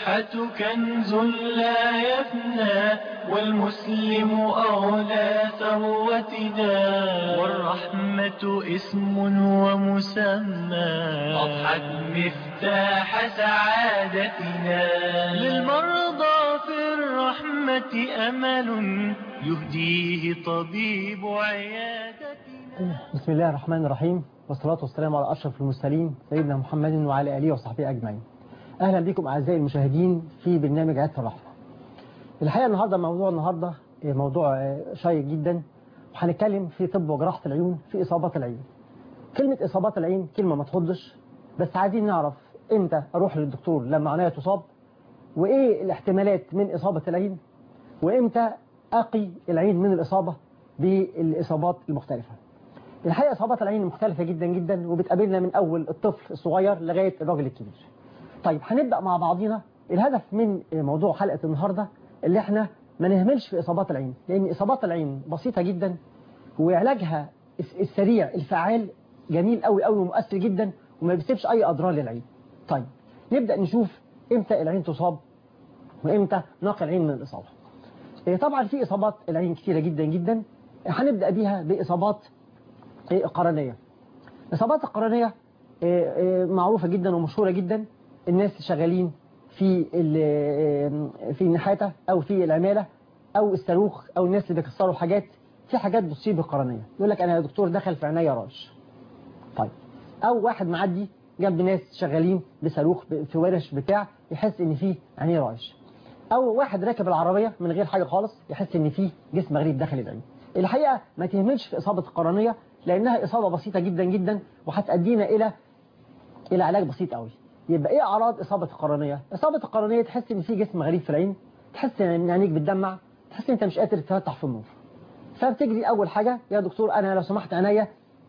الصحة كنز لا يفنى والمسلم أولى ثروتنا والرحمة اسم ومسمى أضحت مفتاح سعادتنا للمرضى في الرحمة أمل يهديه طبيب عيادتنا بسم الله الرحمن الرحيم والصلاة والسلام على أشرف المرسلين سيدنا محمد وعلى آله وصحبه أجمعين أهلا بكم أعزائي المشاهدين في برنامج عيادة الرحمة الحقيقة النهاردة موضوع النهاردة موضوع شيق جدا وهنتكلم في طب وجراحة العيون في إصابات العين كلمة إصابات العين كلمة ما تخضش بس عايزين نعرف إمتى أروح للدكتور لما عينيا تصاب وإيه الاحتمالات من إصابة العين وإمتى أقي العين من الإصابة بالإصابات المختلفة الحقيقة إصابات العين مختلفة جدا جدا وبتقابلنا من أول الطفل الصغير لغاية الراجل الكبير طيب هنبدأ مع بعضينا الهدف من موضوع حلقة النهاردة اللي احنا ما نهملش في إصابات العين لأن إصابات العين بسيطة جدا وعلاجها السريع الفعال جميل قوي قوي ومؤثر جدا وما بيسيبش أي أضرار للعين طيب نبدأ نشوف إمتى العين تصاب وإمتى نقي العين من الإصابة طبعا في إصابات العين كثيرة جدا جدا هنبدأ بيها بإصابات قرنية إصابات القرنية معروفة جدا ومشهورة جدا الناس شغالين في في النحاتة أو في العمالة أو الصاروخ أو الناس اللي بيكسروا حاجات في حاجات بتصيب القرنية يقول لك أنا يا دكتور دخل في عينيا راش طيب أو واحد معدي جنب ناس شغالين بصاروخ في ورش بتاع يحس إن فيه عينيه راش أو واحد راكب العربية من غير حاجة خالص يحس إن فيه جسم غريب داخل العين الحقيقة ما تهملش في إصابة القرنية لأنها إصابة بسيطة جدا جدا وهتأدينا إلى إلى علاج بسيط قوي يبقى إيه أعراض إصابة القرنية إصابة القرنية تحس إن في جسم غريب في العين تحس إن عينيك بتدمع تحس إن أنت مش قادر تفتح في النور فبتجري أول حاجة يا دكتور أنا لو سمحت عينيا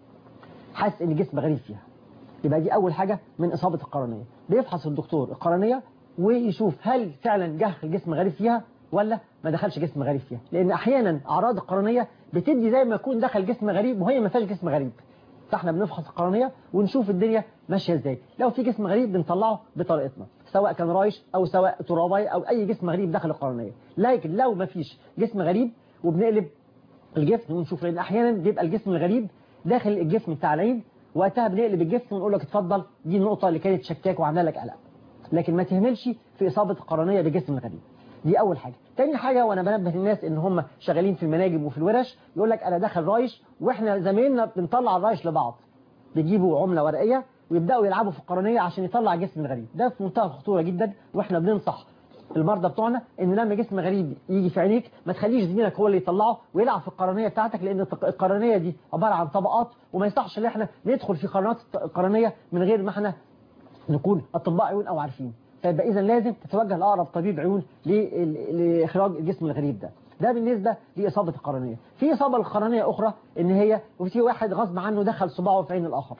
حاسس إن جسم غريب فيها يبقى دي أول حاجة من إصابة القرنية بيفحص الدكتور القرنية ويشوف هل فعلا جه جسم غريب فيها ولا ما دخلش جسم غريب فيها لأن أحيانا أعراض القرنية بتدي زي ما يكون دخل جسم غريب وهي ما فيهاش جسم غريب فاحنا بنفحص القرنية ونشوف الدنيا ماشية ازاي لو في جسم غريب بنطلعه بطريقتنا سواء كان رايش او سواء ترابي او اي جسم غريب داخل القرنية لكن لو ما فيش جسم غريب وبنقلب الجسم ونشوف لان احيانا بيبقى الجسم الغريب داخل الجسم بتاع العين وقتها بنقلب الجسم ونقول لك اتفضل دي النقطة اللي كانت شكاك وعامله لك قلق لكن ما تهملش في اصابة القرنية بجسم غريب دي اول حاجة تاني حاجة وانا بنبه الناس ان هم شغالين في المناجم وفي الورش يقول لك انا داخل رايش واحنا زمايلنا بنطلع الرايش لبعض بيجيبوا عملة ورقية ويبدأوا يلعبوا في القرنية عشان يطلع جسم غريب ده في منتهى الخطورة جدا واحنا بننصح المرضى بتوعنا ان لما جسم غريب يجي في عينيك ما تخليش زميلك هو اللي يطلعه ويلعب في القرنية بتاعتك لان القرنية دي عبارة عن طبقات وما يصحش ان احنا ندخل في قرنات القرنية من غير ما احنا نكون اطباء عيون او عارفين فيبقى اذا لازم تتوجه لاقرب طبيب عيون لاخراج الجسم الغريب ده ده بالنسبة لإصابة القرنية في إصابة القرنية أخرى إن هي وفي واحد غصب عنه دخل صباعه في عين الآخر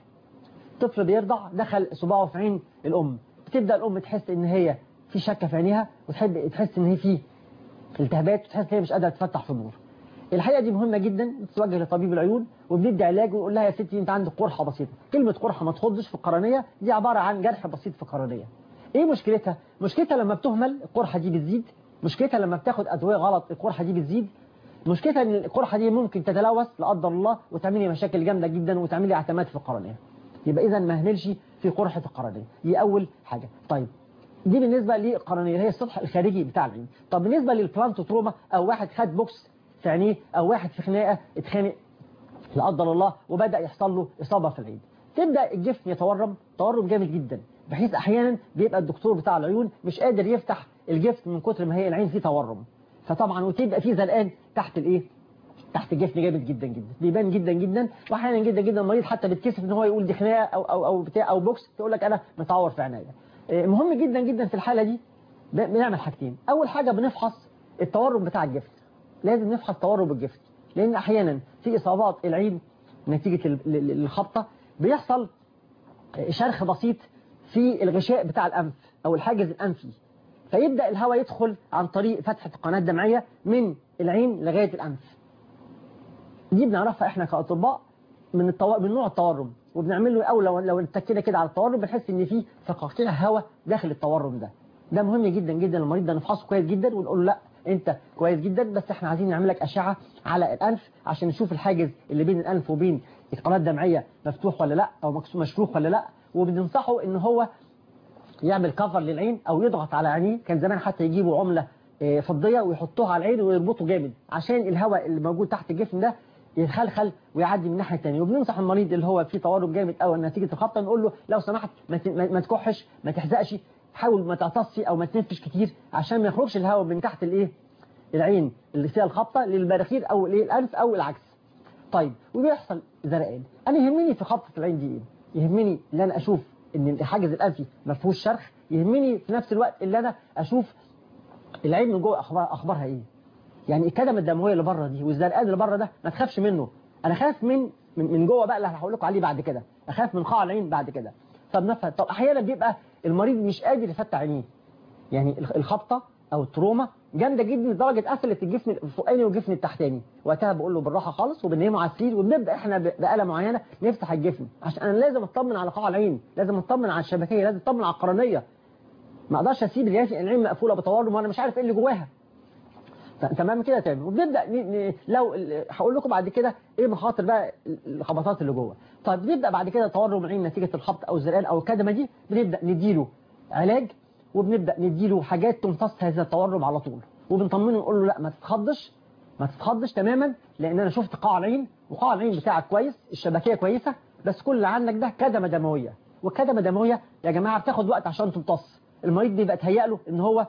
طفل بيرضع دخل صباعه في عين الأم بتبدأ الأم تحس إن هي في شكة في عينيها وتحب تحس إن هي في التهابات وتحس إن هي مش قادرة تفتح في النور الحقيقة دي مهمة جدا تتوجه لطبيب العيون وبندي علاج ونقول لها يا ستي أنت عندك قرحة بسيطة كلمة قرحة ما تخضش في القرنية دي عبارة عن جرح بسيط في القرنية إيه مشكلتها؟ مشكلتها لما بتهمل القرحة دي بتزيد مشكلتها لما بتاخد أدوية غلط القرحة دي بتزيد مشكلتها ان القرحة دي ممكن تتلوث لا قدر الله وتعمل لي مشاكل جامدة جدا وتعمل لي اعتماد في القرنية يبقى اذا ما اهملش في قرحة القرنية دي اول حاجة طيب دي بالنسبة للقرنية هي السطح الخارجي بتاع العين طب بالنسبة للبلانت تروما او واحد خد بوكس في عينيه او واحد في خناقة اتخانق لا قدر الله وبدأ يحصل له اصابة في العين تبدأ الجفن يتورم تورم جامد جدا بحيث احيانا بيبقى الدكتور بتاع العيون مش قادر يفتح الجفن من كتر ما هي العين فيه تورم فطبعا وتبقى فيه زلقان تحت الايه تحت الجفن جامد جدا جدا بيبان جدا جدا واحيانا جدا جدا المريض حتى بيتكسف ان هو يقول دي خناقه او او او بتاع او بوكس تقول لك انا متعور في عينيا مهم جدا جدا في الحاله دي بنعمل حاجتين اول حاجه بنفحص التورم بتاع الجفن لازم نفحص تورم الجفن لان احيانا في اصابات العين نتيجه الخبطه بيحصل شرخ بسيط في الغشاء بتاع الانف او الحاجز الانفي فيبدأ الهواء يدخل عن طريق فتحة القناة الدمعية من العين لغاية الأنف دي بنعرفها احنا كأطباء من الطو... من نوع التورم وبنعمل له او لو لو اتكينا كده على التورم بنحس ان في فقاقيع هواء داخل التورم ده ده مهم جدا جدا المريض ده نفحصه كويس جدا ونقول له لا انت كويس جدا بس احنا عايزين نعمل لك اشعه على الانف عشان نشوف الحاجز اللي بين الانف وبين القناه الدمعيه مفتوح ولا لا او مكسو- مشروخ ولا لا وبننصحه ان هو يعمل كفر للعين او يضغط على عينيه كان زمان حتى يجيبوا عمله آه، فضيه ويحطوها على العين ويربطوا جامد عشان الهواء اللي موجود تحت الجسم ده يخلخل ويعدي من الناحيه الثانيه وبننصح المريض اللي هو فيه تورم جامد قوي نتيجه الخبطه نقول له لو سمحت ما ت- ما ما تكحش ما تحزقش حاول ما تعطسش او ما تنفش كتير عشان ما يخرجش الهواء من تحت الايه العين اللي فيها الخبطه للمناخير او الايه الانف او العكس طيب وبيحصل زرقان انا يهمني في خبطه العين دي ايه يهمني ان انا اشوف ان الحاجز الانفي ما فيهوش شرخ يهمني في نفس الوقت ان انا اشوف العين من جوه اخبار اخبارها ايه يعني الكدمه الدمويه اللي بره دي والزرقان اللي بره ده ما تخافش منه انا خاف من من, من جوه بقى اللي هقول لكم عليه بعد كده اخاف من قاع العين بعد كده طب نفهم طب احيانا بيبقى المريض مش قادر يفتح عينيه يعني الخ- الخبطه او التروما جامده جدا لدرجه قفلت الجفن الفوقاني والجفن التحتاني وقتها بقول له بالراحه خالص وبننيمه على السرير وبنبدا احنا ب- بآلة معينه نفتح الجفن عشان انا لازم اطمن على قاع العين لازم اطمن على الشبكيه لازم اطمن على القرنيه ما اقدرش اسيب العين العين مقفوله بتورم وانا مش عارف ايه اللي جواها ت- تمام كده تمام وبنبدا ن... ن... لو ال- هقول لكم بعد كده ايه مخاطر بقى الخبطات اللي جوه طيب بنبدا بعد كده تورم العين نتيجه الخبط او الزرقان او الكدمه دي بنبدا نديله علاج وبنبدا نديله حاجات تمتص هذا التورم على طول وبنطمنه نقول له لا ما تتخضش ما تتخضش تماما لان انا شفت قاع العين وقاع العين بتاعك كويس الشبكيه كويسه بس كل اللي عندك ده كدمه دمويه والكدمه دمويه يا جماعه بتاخد وقت عشان تمتص المريض بيبقى تهيأ له ان هو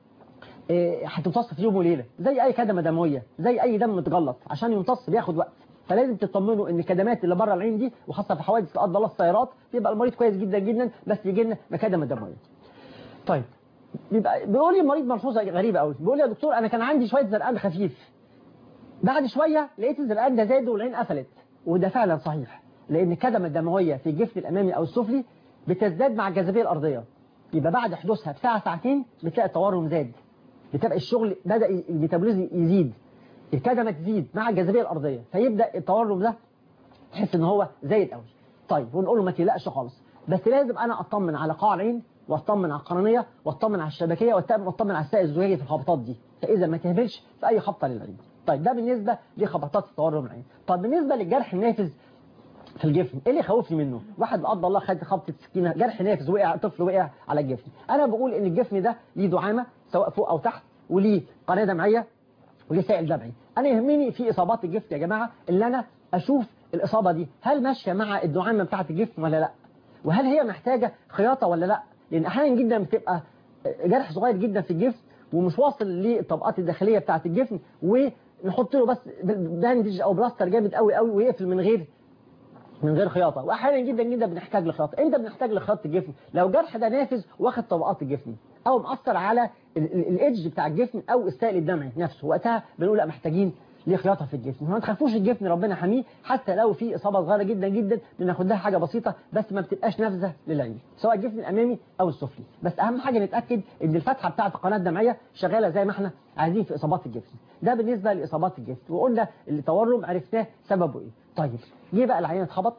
إيه، هتمتص في يوم وليله زي اي كدمه دمويه زي اي دم متجلط عشان يمتص بياخد وقت فلازم تطمنوا ان الكدمات اللي بره العين دي وخاصه في حوادث لا قدر الله السيارات بيبقى المريض كويس جدا جدا بس يجي لنا بكدمه دمويه طيب بيبقى بيقول لي المريض ملحوظه غريبه قوي بيقول لي يا دكتور انا كان عندي شويه زرقان خفيف بعد شويه لقيت الزرقان ده زاد والعين قفلت وده فعلا صحيح لان الكدمه الدمويه في الجفن الامامي او السفلي بتزداد مع الجاذبيه الارضيه يبقى بعد حدوثها بساعه ساعتين بتلاقي التورم زاد بتبقى الشغل بدا الميتابوليزم يزيد الكدمه تزيد مع الجاذبيه الارضيه فيبدا التورم ده تحس ان هو زايد قوي طيب ونقول له ما تقلقش خالص بس لازم انا اطمن على قاع العين واطمن على القرنيه واطمن على الشبكيه واطمن واطمن على السائل الزجاجي في الخبطات دي فاذا ما تهملش في اي خبطه للعين طيب ده بالنسبه لخبطات التورم العين طب بالنسبه للجرح النافذ في الجفن ايه اللي يخوفني منه واحد لا قدر الله خد خبطه سكينه جرح نافذ وقع طفل وقع على الجفن انا بقول ان الجفن ده ليه دعامه سواء فوق او تحت وليه قناه دمعيه وليه سائل دمعي انا يهمني في اصابات الجفن يا جماعه اللي انا اشوف الاصابه دي هل ماشيه مع الدعامه بتاعه الجفن ولا لا وهل هي محتاجه خياطه ولا لا لان احيانا جدا بتبقى جرح صغير جدا في الجفن ومش واصل للطبقات الداخليه بتاعه الجفن ونحط له بس باندج او بلاستر جامد قوي قوي ويقفل من غير من غير خياطه واحيانا جدا جدا بنحتاج لخياطه امتى بنحتاج لخياطه الجفن لو الجرح ده نافذ واخد طبقات الجفن او مأثر على الايدج بتاع الجفن او السائل الدمعي نفسه وقتها بنقول لا محتاجين لخياطه في الجفن ما تخافوش الجفن ربنا حميه حتى لو في اصابه صغيره جدا جدا بناخد لها حاجه بسيطه بس ما بتبقاش نافذه للعين سواء الجفن الامامي او السفلي بس اهم حاجه نتاكد ان الفتحه بتاعه القناه الدمعيه شغاله زي ما احنا عايزين في اصابات الجفن ده بالنسبه لاصابات الجفن وقلنا التورم عرفناه سببه ايه طيب جه بقى العين اتخبط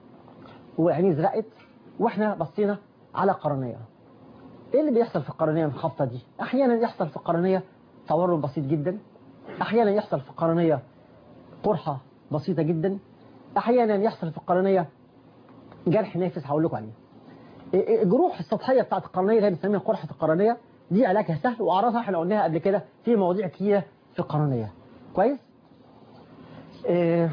وعينيه زرقت واحنا بصينا على قرنيه ايه اللي بيحصل في القرنيه من الخبطه دي احيانا يحصل في القرنيه تورم بسيط جدا احيانا يحصل في القرنيه قرحه بسيطه جدا احيانا يحصل في القرنيه جرح نافذ هقول لكم عليه الجروح السطحيه بتاعت القرنيه اللي هي بنسميها قرحه القرنيه دي علاجها سهل واعراضها احنا قلناها قبل كده في مواضيع كتيره في القرنيه كويس إيه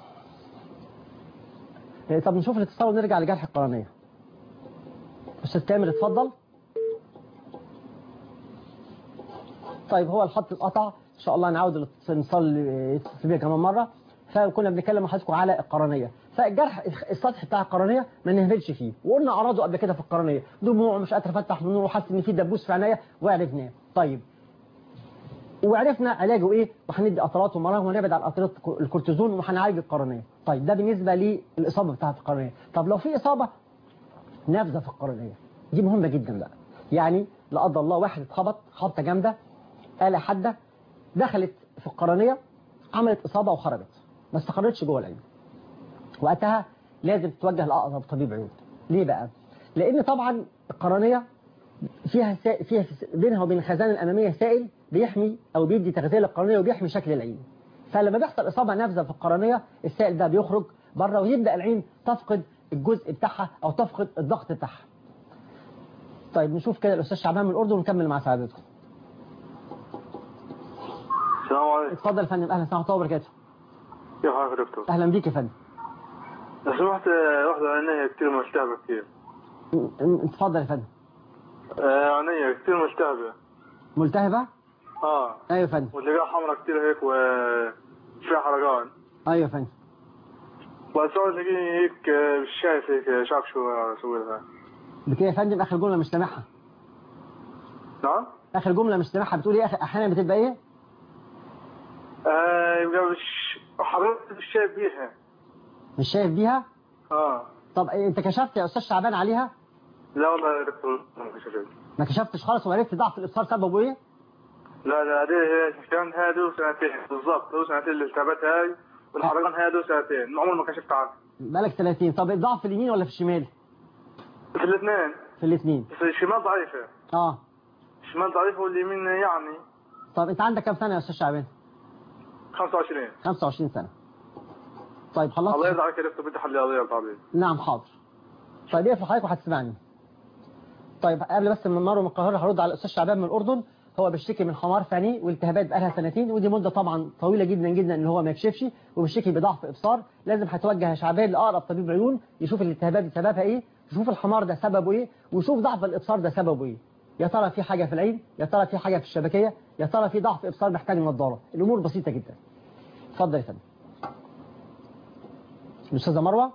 طب نشوف الاتصال ونرجع لجرح القرنية أستاذ تامر اتفضل طيب هو الخط اتقطع إن شاء الله نعود الاتصال يتصل بيها كمان مرة فكنا بنتكلم مع حضراتكم على القرنية فالجرح السطح بتاع القرنية ما نهملش فيه وقلنا أعراضه قبل كده في القرنية دموع مش قادر أفتح النور وحاسس إن في دبوس في عينيا وعرفناه طيب وعرفنا علاجه ايه وهندي قطرات ومرهم ونبعد عن قطرات الكورتيزون وهنعالج القرنيه طيب ده بالنسبه للاصابه بتاعه القرنيه طب لو في اصابه نافذه في القرنيه دي مهمه جدا بقى يعني لا قدر الله واحد اتخبط خبطه جامده آلة حاده دخلت في القرنيه عملت اصابه وخرجت ما استقرتش جوه العين وقتها لازم تتوجه لاقرب طبيب عيون ليه بقى لان طبعا القرنيه فيها سا... فيها في- بينها وبين الخزانه الاماميه سائل بيحمي او بيدي تغذيه للقرنيه وبيحمي شكل العين فلما بيحصل اصابه نافذه في القرنيه السائل ده بيخرج بره ويبدا العين تفقد الجزء بتاعها او تفقد الضغط بتاعها طيب نشوف كده الاستاذ شعبان من الاردن ونكمل مع سعادتكم السلام عليكم اتفضل يا فندم اهلا وسهلا ورحمه الله وبركاته كيف حالك يا دكتور؟ اهلا بيك يا فندم لو سمحت آه، واحدة عينيها كثير ملتهبة كثير م- م- اتفضل يا فندم آه، عينيها كثير ملتهبة ملتهبه اه ايوه يا فندم وتلاقيها حمرا كثير هيك وفيها حرقان ايوه يا فندم بس أول تلاقيني هيك آه، مش شايف هيك آه، شاف شو اسوي لها بكده يا فندم اخر جمله مش سامعها نعم؟ اخر جمله مش سامعها بتقول ايه آخر- احيانا بتبقى ايه آه يبقى مش حضرتك مش شايف بيها مش شايف بيها اه طب إيه، انت كشفت يا استاذ شعبان عليها لا والله يا دكتور ما شفت. ما كشفتش خالص وعرفت ضعف الابصار سببه ايه لا لا هذه كان هادو سنتين بالضبط هو سنتين الالتهابات هاي والحرقان هادو سنتين عمري ما كشفت عنه بقالك 30 طب الضعف في اليمين ولا في الشمال في الاثنين في الاثنين بس الشمال ضعيفة اه الشمال ضعيفة واليمين يعني طب انت عندك كام سنه يا استاذ شعبان 25 25 سنه طيب خلصت الله يرضى عليك يا دكتور بدي حل قضيه طبيعي نعم حاضر طيب اقفل حضرتك وهتسمعني طيب قبل بس من مره من القاهره هرد على الاستاذ شعبان من الاردن هو بيشتكي من حمار في عينيه والتهابات بقالها سنتين ودي مده طبعا طويله جدا جدا ان هو ما يكشفش وبيشتكي بضعف ابصار لازم هتوجه يا شعبان لاقرب طبيب عيون يشوف الالتهابات دي سببها ايه يشوف الحمار ده سببه ايه ويشوف ضعف الابصار ده سببه ايه يا ترى في حاجه في العين يا ترى في حاجه في الشبكيه يا ترى في ضعف ابصار محتاج نظاره الامور بسيطه جدا اتفضل يا فندم الاستاذه مروه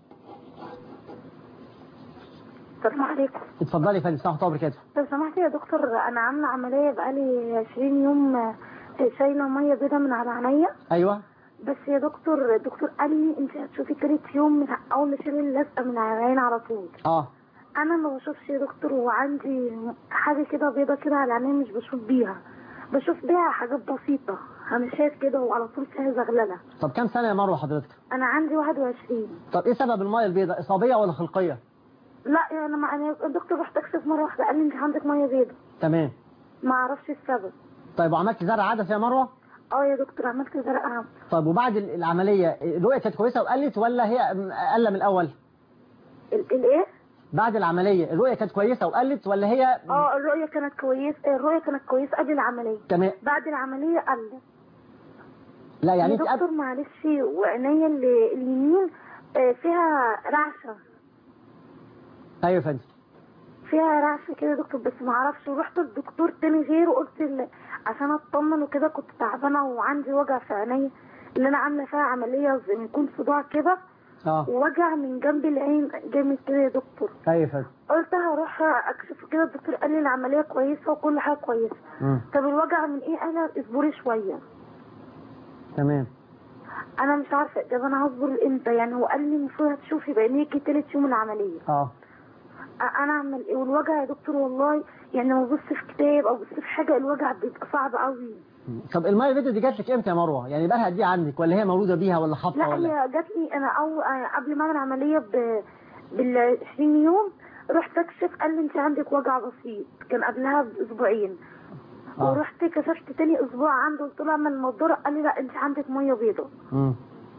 السلام عليكم اتفضلي يا فندم السلام عليكم وبركاته لو سمحت يا دكتور انا عامله عمليه بقالي 20 يوم آه، شايله ميه بيضه من على عينيا ايوه بس يا دكتور الدكتور قال لي انت هتشوفي تالت يوم من اول ما اشيل اللزقه من على العين على طول اه انا ما بشوفش يا دكتور وعندي حاجه كده بيضه كده على عينيا مش بشوف بيها بشوف بيها حاجات بسيطه انا شايف كده وعلى طول فيها زغلله طب كام سنه يا مروه حضرتك انا عندي 21 طب ايه سبب الميه البيضاء اصابيه ولا خلقيه لا يا انا مع أنا الدكتور رحت اكشف مره واحده قال لي انت عندك ميه بيضه تمام ما اعرفش السبب طيب وعملت زرع عدسه يا مروه اه يا دكتور عملت زرق عام طب وبعد ال- العمليه الرؤيه كانت كويسه وقلت ولا هي اقل من الاول ال- الايه بعد العمليه الرؤيه كانت كويسه وقلت ولا هي اه الرؤية كانت كويس الرؤية كانت كويسة قبل العملية تمام بعد العملية قل لا يعني يا انت دكتور قبل معلش وعينيا اللي- اليمين آه، فيها رعشة ايوه يا فندم فيها رعشة كده يا دكتور بس ما اعرفش ورحت الدكتور تاني غير وقلت ال- عشان اطمن وكده كنت تعبانة وعندي وجع في عينيا اللي انا عاملة فيها عملية زي ما يكون صداع كده اه ووجع من جنب العين جامد كده يا دكتور ايوه يا فندم قلت هروح اكشف كده الدكتور قال لي العملية كويسة وكل حاجة كويسة مم. طب الوجع من ايه انا اصبري شوية تمام انا مش عارفه طب انا هصبر امتى يعني هو قال لي المفروض هتشوفي بعينيكي تالت يوم العمليه اه أ- انا اعمل ايه والوجع يا دكتور والله يعني لما ببص في كتاب او ببص في حاجه الوجع بيبقى صعب قوي طب الميه البيضاء دي جات لك امتى يا مروه يعني بقى قد ايه عندك ولا هي مولوده بيها ولا خبطه لا ولا هي جات لي انا او أنا قبل ما اعمل عمليه ب بال 20 يوم رحت اكشف قال لي انت عندك وجع بسيط كان قبلها باسبوعين آه. ورحت كشفت تاني اسبوع عنده قلت له اعمل النضاره قال لي لا انت عندك ميه بيضاء امم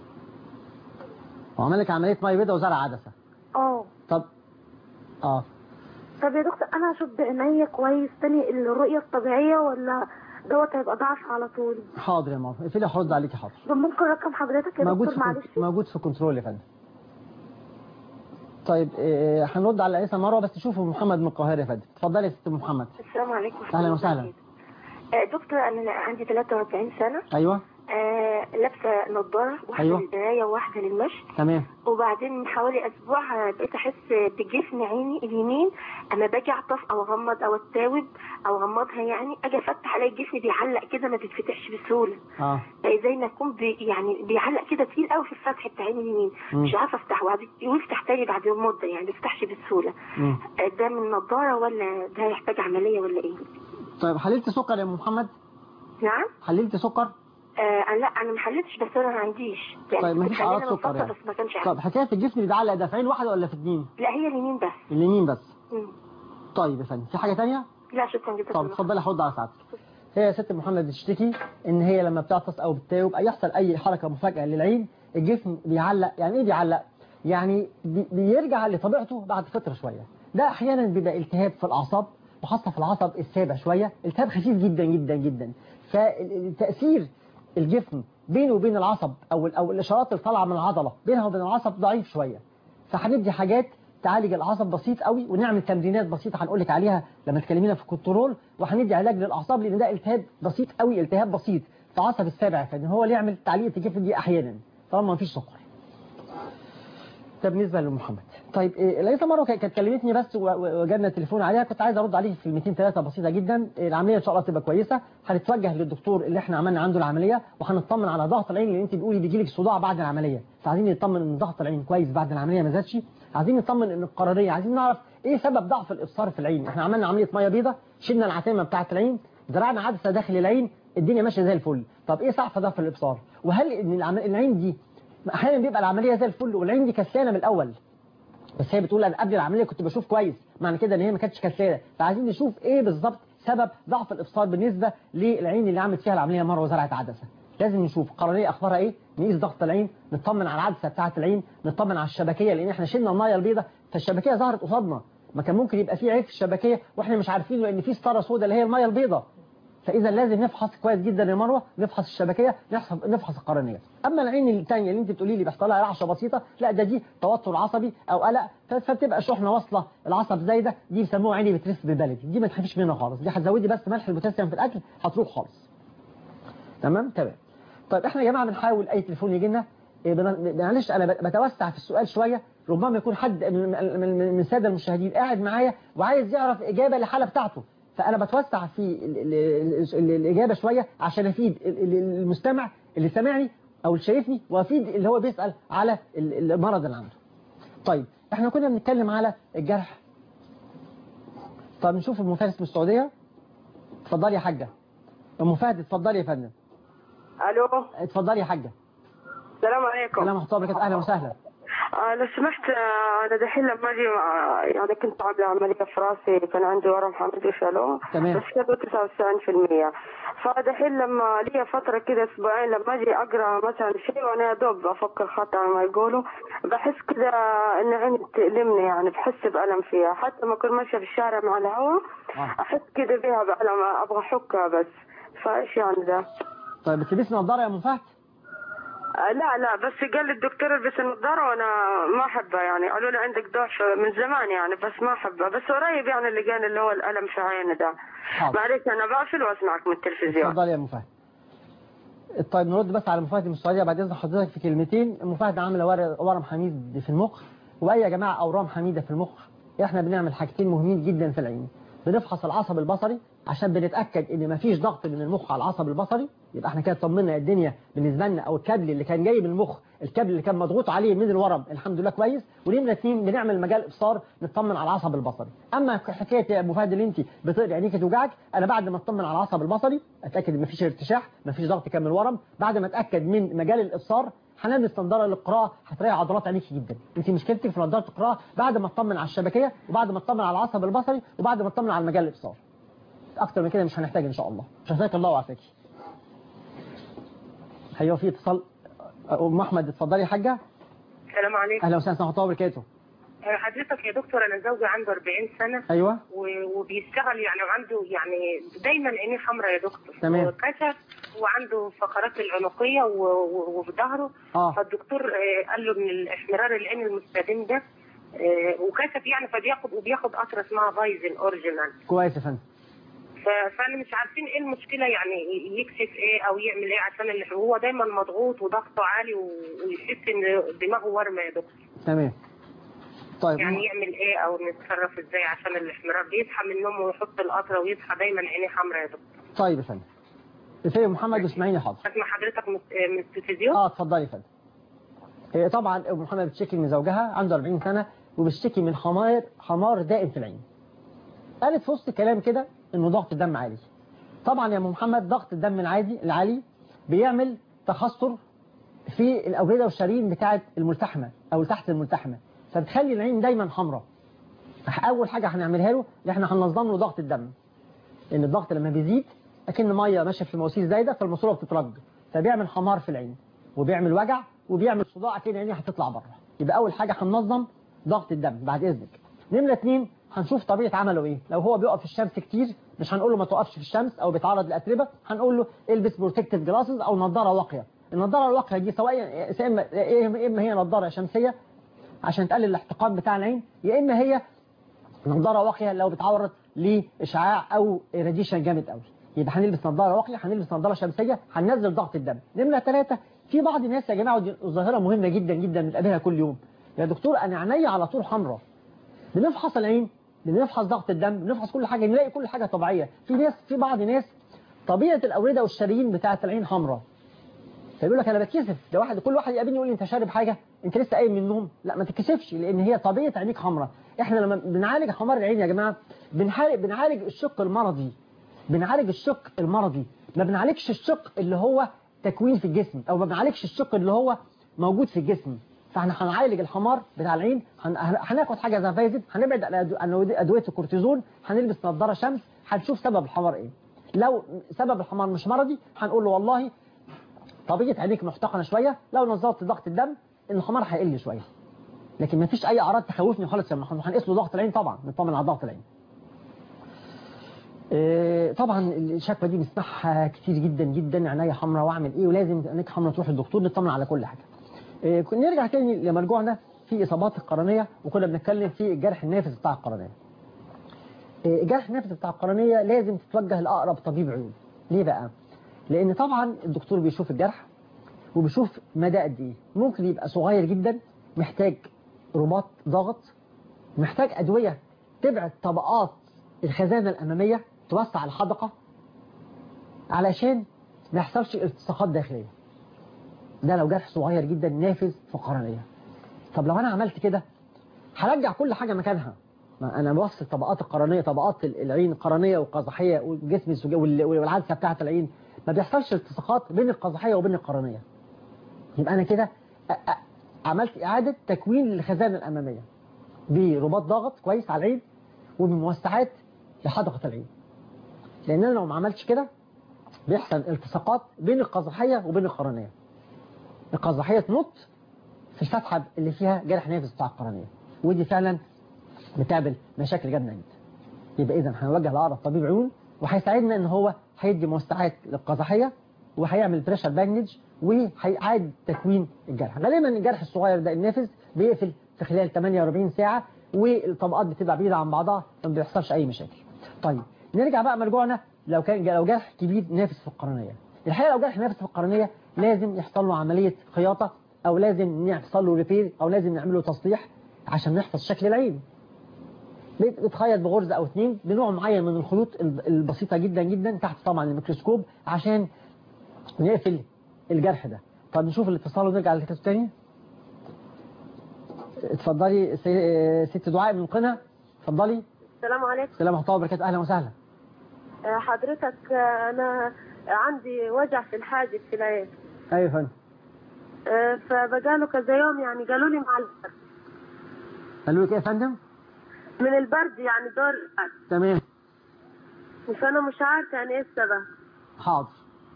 وعمل لك عمليه ميه بيضاء وزرع عدسه اه طب اه طب يا دكتور انا اشوف بعينيا كويس تاني الرؤيه الطبيعيه ولا دوت هيبقى ضعف على طول حاضر يا مروه اقفلي هرد عليكي حاضر طب ممكن رقم حضرتك يا موجود دكتور في معلش كنت... موجود في كنترول يا فندم طيب إيه، هنرد على الانسه مروه بس شوفوا محمد من القاهره يا فندم اتفضلي يا ست محمد السلام عليكم ورحمة أهلا الله وسهلا. وبركاته. آه، دكتور أنا عندي 43 سنة ايوه آه، لابسة نظارة واحدة أيوة. للقراية وواحدة للمشي تمام وبعدين من حوالي أسبوع آه، بقيت أحس بجفن عيني اليمين أما باجي أعطف أو أغمض أو أتاوب أو أغمضها يعني أجي أفتح ألاقي الجفن بيعلق كده ما بيتفتحش بسهولة اه آه، زي ما يكون بي يعني بيعلق كده تقيل قوي في الفتح بتاع عيني اليمين مم. مش عارفة أفتحه وبعدين يفتح تاني بعد مدة يعني ما بيفتحش بسهولة مم. آه، ده من نظارة ولا ده يحتاج عملية ولا إيه؟ طيب حللت سكر يا ام محمد نعم حللت سكر آه لا انا ما حلتش بس انا ما عنديش يعني طيب، مفيش كنت حللها أعراض من سكر فترة يعني. بس ما كانش طب عندي حكايه الجفن اللي بيعلق ده في عين واحده ولا في اتنين لا هي اليمين بس اليمين بس مم. طيب يا فندم في حاجه ثانيه لا شكرا جدا طب اتفضلي هرد على سعادتك هي يا ست محمد بتشتكي ان هي لما بتعطس او بتتاوب او يحصل اي حركه مفاجاه للعين الجسم بيعلق يعني ايه بيعلق يعني بي- بيرجع لطبيعته بعد فتره شويه ده احيانا بيبقى التهاب في الاعصاب وخاصه في العصب السابع شويه التهاب خفيف جدا جدا جدا فالتاثير الجسم بينه وبين العصب او او الاشارات اللي طالعه من العضله بينها وبين العصب ضعيف شويه فهندي حاجات تعالج العصب بسيط قوي ونعمل تمرينات بسيطه هنقول لك عليها لما تكلمينا في الكنترول وهندي علاج للاعصاب لان ده التهاب بسيط قوي التهاب بسيط في عصب السابع فان هو اللي يعمل تعليق الجفن دي احيانا طالما ما فيش سكر ده بالنسبه لمحمد طيب إيه لقيت مره كانت كلمتني بس و- و- وجالنا تليفون عليها كنت عايز ارد عليه في كلمتين ثلاثه بسيطه جدا إيه العمليه ان شاء الله تبقى كويسه هنتوجه للدكتور اللي احنا عملنا عنده العمليه وهنطمن على ضغط العين اللي انت بتقولي بيجي لك صداع بعد العمليه فعايزين نطمن ان ضغط العين كويس بعد العمليه ما زادش عايزين نطمن ان القراريه عايزين نعرف ايه سبب ضعف الابصار في العين احنا عملنا عمليه ميه بيضاء شلنا العتامه بتاعه العين زرعنا عدسه داخل العين الدنيا ماشيه زي الفل طب ايه سبب ضعف الابصار وهل ان العم- العين دي احيانا بيبقى العمليه زي الفل والعين دي كسلانه من الاول بس هي بتقول انا قبل العمليه كنت بشوف كويس معنى كده ان هي ما كانتش كسلانه فعايزين نشوف ايه بالظبط سبب ضعف الابصار بالنسبه للعين اللي عملت فيها العمليه مره وزرعت عدسه لازم نشوف قرنيه اخبارها ايه نقيس ضغط العين نطمن على العدسه بتاعه العين نطمن على الشبكيه لان احنا شلنا الميه البيضاء فالشبكيه ظهرت قصادنا ما كان ممكن يبقى في عيب في الشبكيه واحنا مش عارفين لان في ستاره سوداء اللي هي الميه البيضاء فاذا لازم نفحص كويس جدا يا مروه نفحص الشبكيه نفحص نفحص القرنيه اما العين الثانيه اللي انت بتقولي لي بيحصل لها رعشه بسيطه لا ده دي توتر عصبي او قلق ف- فبتبقى شحنه واصله العصب زايده دي بيسموها عيني بترس ببلدي دي ما تخافيش منها خالص دي هتزودي بس ملح البوتاسيوم في الاكل هتروح خالص تمام تمام طيب احنا يا جماعه بنحاول اي تليفون يجي لنا إيه، بن- معلش انا ب- بتوسع في السؤال شويه ربما يكون حد من من- من من الساده المشاهدين قاعد معايا وعايز يعرف اجابه للحاله بتاعته فانا بتوسع في ال- ال- ال- الاجابه شويه عشان افيد ال- ال- المستمع اللي سامعني او اللي شايفني وافيد اللي هو بيسال على ال- المرض اللي عنده طيب احنا كنا بنتكلم على الجرح طب نشوف ام فارس من السعوديه اتفضلي يا حاجه ام فهد اتفضلي يا فندم الو اتفضلي يا حاجه السلام عليكم سلام ورحمه الله وبركاته اهلا وسهلا آه لو سمحت آه، انا دحين لما اجي آه، يعني كنت عامله عمليه في راسي كان عندي ورم حميد وشالوه تمام. بس كده 99% فدحين لما لي فتره كده اسبوعين لما اجي اقرا مثلا شيء وانا يا دوب افكر خط على ما يقولوا بحس كده ان عيني بتألمني يعني بحس بألم فيها حتى ما اكون ماشيه في الشارع مع الهواء آه. احس كده بيها بألم ابغى احكها بس فايش يعني ده؟ طيب بتلبسي نظاره يا ام فهد آه، لا لا بس قال لي الدكتور البس النظارة وانا ما احبها يعني قالوا لي عندك ضعف من زمان يعني بس ما احبها بس قريب يعني اللي قال اللي هو الألم في عيني ده حاضر. معلش انا بقفل واسمعك من التلفزيون اتفضلي يا ام فهد طيب نرد بس على ام فهد من السعوديه بعد اذن حضرتك في كلمتين ام فهد عامله ور- ورم حميد في المخ واي يا جماعه اورام حميده في المخ احنا بنعمل حاجتين مهمين جدا في العين بنفحص العصب البصري عشان بنتاكد ان مفيش ضغط من المخ على العصب البصري يبقى احنا كده طمنا الدنيا بالنسبه لنا او الكابل اللي كان جاي من المخ الكابل اللي كان مضغوط عليه من الورم الحمد لله كويس ونمره اثنين بنعمل مجال ابصار نطمن على العصب البصري اما حكايه يا ابو فهد اللي انت بتقري عينيك توجعك انا بعد ما اطمن على العصب البصري اتاكد ان مفيش ارتشاح مفيش ضغط كان من الورم بعد ما اتاكد من مجال الابصار هنلبس نظاره للقراءه هتريح عضلات عينيك جدا انت مشكلتك في نظاره القراءه بعد ما اطمن على الشبكيه وبعد ما اطمن على العصب البصري وبعد ما اطمن على مجال الابصار اكتر من كده مش هنحتاج ان شاء الله شفاك الله وعافاكي ايوه في اتصال ام احمد اتفضلي يا حاجه السلام عليكم اهلا وسهلا ورحمه الله وبركاته آه، حضرتك يا دكتور انا زوجي عنده 40 سنه ايوه و- وبيشتغل يعني وعنده يعني دايما عينيه حمراء يا دكتور تمام. وكشف وعنده فقرات العنقيه و- و- وفي ظهره اه فالدكتور آه، قال له من الاحمرار العين المستديم ده آه، وكشف يعني فبياخد وبياخد قطره اسمها بايزن اوريجينال كويس يا فندم ف- فانا مش عارفين ايه المشكله يعني يكشف ايه او يعمل ايه عشان اللي هو دايما مضغوط وضغطه عالي و- ويحس ان دماغه ورمه يا دكتور تمام طيب يعني يعمل ايه او نتصرف ازاي عشان الاحمرار بيصحى من النوم ويحط القطره ويصحى دايما عينيه حمراء يا دكتور طيب يا فندم ازاي محمد اسماعيل حاضر اسمع حضرتك من من التلفزيون اه اتفضلي يا فندم إيه، طبعا ام محمد بتشتكي من زوجها عنده 40 سنه وبتشتكي من حمار حمار دائم في العين قالت في وسط الكلام كده انه ضغط الدم عالي طبعا يا ام محمد ضغط الدم العادي العالي بيعمل تخثر في الاورده والشرايين بتاعه الملتحمه او تحت الملتحمه فبتخلي العين دايما حمراء اول حاجه هنعملها له ان احنا هننظم له ضغط الدم لان الضغط لما بيزيد اكن ميه ماشيه في مواسير زايده فالماسوره بتترج فبيعمل حمار في العين وبيعمل وجع وبيعمل صداع كده عينيه هتطلع بره يبقى اول حاجه هننظم ضغط الدم بعد اذنك نمره اثنين هنشوف طبيعه عمله ايه لو هو بيقف في الشمس كتير مش هنقول له ما تقفش في الشمس او بيتعرض للاتربه هنقول له البس بروتكتيف جلاسز او نظاره واقيه النظاره الواقيه دي سواء يا اما يا اما هي نظاره شمسيه عشان تقلل الاحتقان بتاع العين يا اما هي نظاره واقيه لو بتعرض لاشعاع او راديشن جامد قوي يبقى هنلبس نظاره واقيه هنلبس نظاره شمسيه هننزل ضغط الدم نمره ثلاثة في بعض الناس يا جماعه ودي ظاهره مهمه جدا جدا بنقابلها كل يوم يا دكتور انا عينيا على طول حمراء بنفحص العين بنفحص ضغط الدم بنفحص كل حاجه نلاقي كل حاجه طبيعيه في ناس في بعض الناس طبيعه الاورده والشرايين بتاعه العين حمراء فيقول لك انا بتكسف ده واحد كل واحد يقابلني يقول لي انت شارب حاجه انت لسه قايم من النوم لا ما تتكسفش لان هي طبيعه عينيك حمراء احنا لما بنعالج حمار العين يا جماعه بنعالج بنعالج الشق المرضي بنعالج الشق المرضي ما بنعالجش الشق اللي هو تكوين في الجسم او ما بنعالجش الشق اللي هو موجود في الجسم فاحنا هنعالج الحمار بتاع العين هن... هناخد حاجه زي فايزد هنبعد عن ادويه الكورتيزون هنلبس نظاره شمس هنشوف سبب الحمار ايه لو سبب الحمار مش مرضي هنقول له والله طبيعه عينيك محتقنه شويه لو نظرت ضغط الدم الحمار هيقل شويه لكن ما فيش اي اعراض تخوفني خالص يا محمد هنقيس له ضغط العين طبعا نطمن على ضغط العين طبعا الشكوى دي بنسمعها كتير جدا جدا عينيا حمراء واعمل ايه ولازم عينيك حمراء تروح للدكتور نطمن على كل حاجه نرجع تاني لمرجوعنا في اصابات القرنيه وكنا بنتكلم في الجرح النافذ بتاع القرنيه الجرح النافذ بتاع القرنيه لازم تتوجه لاقرب طبيب عيون ليه بقى لان طبعا الدكتور بيشوف الجرح وبيشوف مدى قد ايه ممكن يبقى صغير جدا محتاج رباط ضغط محتاج ادويه تبعد طبقات الخزانه الاماميه توسع الحدقه علشان ما يحصلش التصاقات داخليه ده لو جرح صغير جدا نافذ في القرنيه طب لو انا عملت كده هرجع كل حاجه مكانها ما انا بوصل طبقات القرنيه طبقات العين القرنيه والقزحيه والجسم والعدسه بتاعه العين ما بيحصلش التصاقات بين القزحيه وبين القرنيه يبقى انا كده عملت اعاده تكوين للخزانه الاماميه برباط ضاغط كويس على العين وبموسعات لحدقه العين لان انا لو ما عملتش كده بيحصل التصاقات بين القزحيه وبين القرنيه القزحيه تنط في الفتحه اللي فيها جرح نافذ بتاع القرنيه ودي فعلا بتعمل مشاكل جامده جدا يبقى اذا هنوجه لاقرب طبيب عيون وهيساعدنا ان هو هيدي موسعات للقزحيه وهيعمل بريشر باجنج وهيعاد تكوين الجرح غالبا الجرح الصغير ده النافذ بيقفل في خلال 48 ساعه والطبقات بتبقى بعيده عن بعضها فما بيحصلش اي مشاكل طيب نرجع بقى مرجوعنا لو كان لو جرح كبير نافذ في القرنيه الحقيقه لو جرح نافذ في القرنيه لازم يحصل له عمليه خياطه او لازم يحصل له ريبير او لازم نعمل له تصليح عشان نحفظ شكل العين بتخيط بغرزه او اثنين بنوع معين من الخيوط البسيطه جدا جدا تحت طبعا الميكروسكوب عشان نقفل الجرح ده طب نشوف الاتصال ونرجع للكتاب تاني اتفضلي ست دعاء من قنا اتفضلي السلام عليكم السلام ورحمه الله وبركاته اهلا وسهلا حضرتك انا عندي وجع في الحاجز في العين ايوه فندم فبقاله كذا يوم يعني قالوا لي مع البرد قالوا لك ايه يا فندم من البرد يعني دور البرد تمام فانا مش عارفه يعني ايه السبب حاضر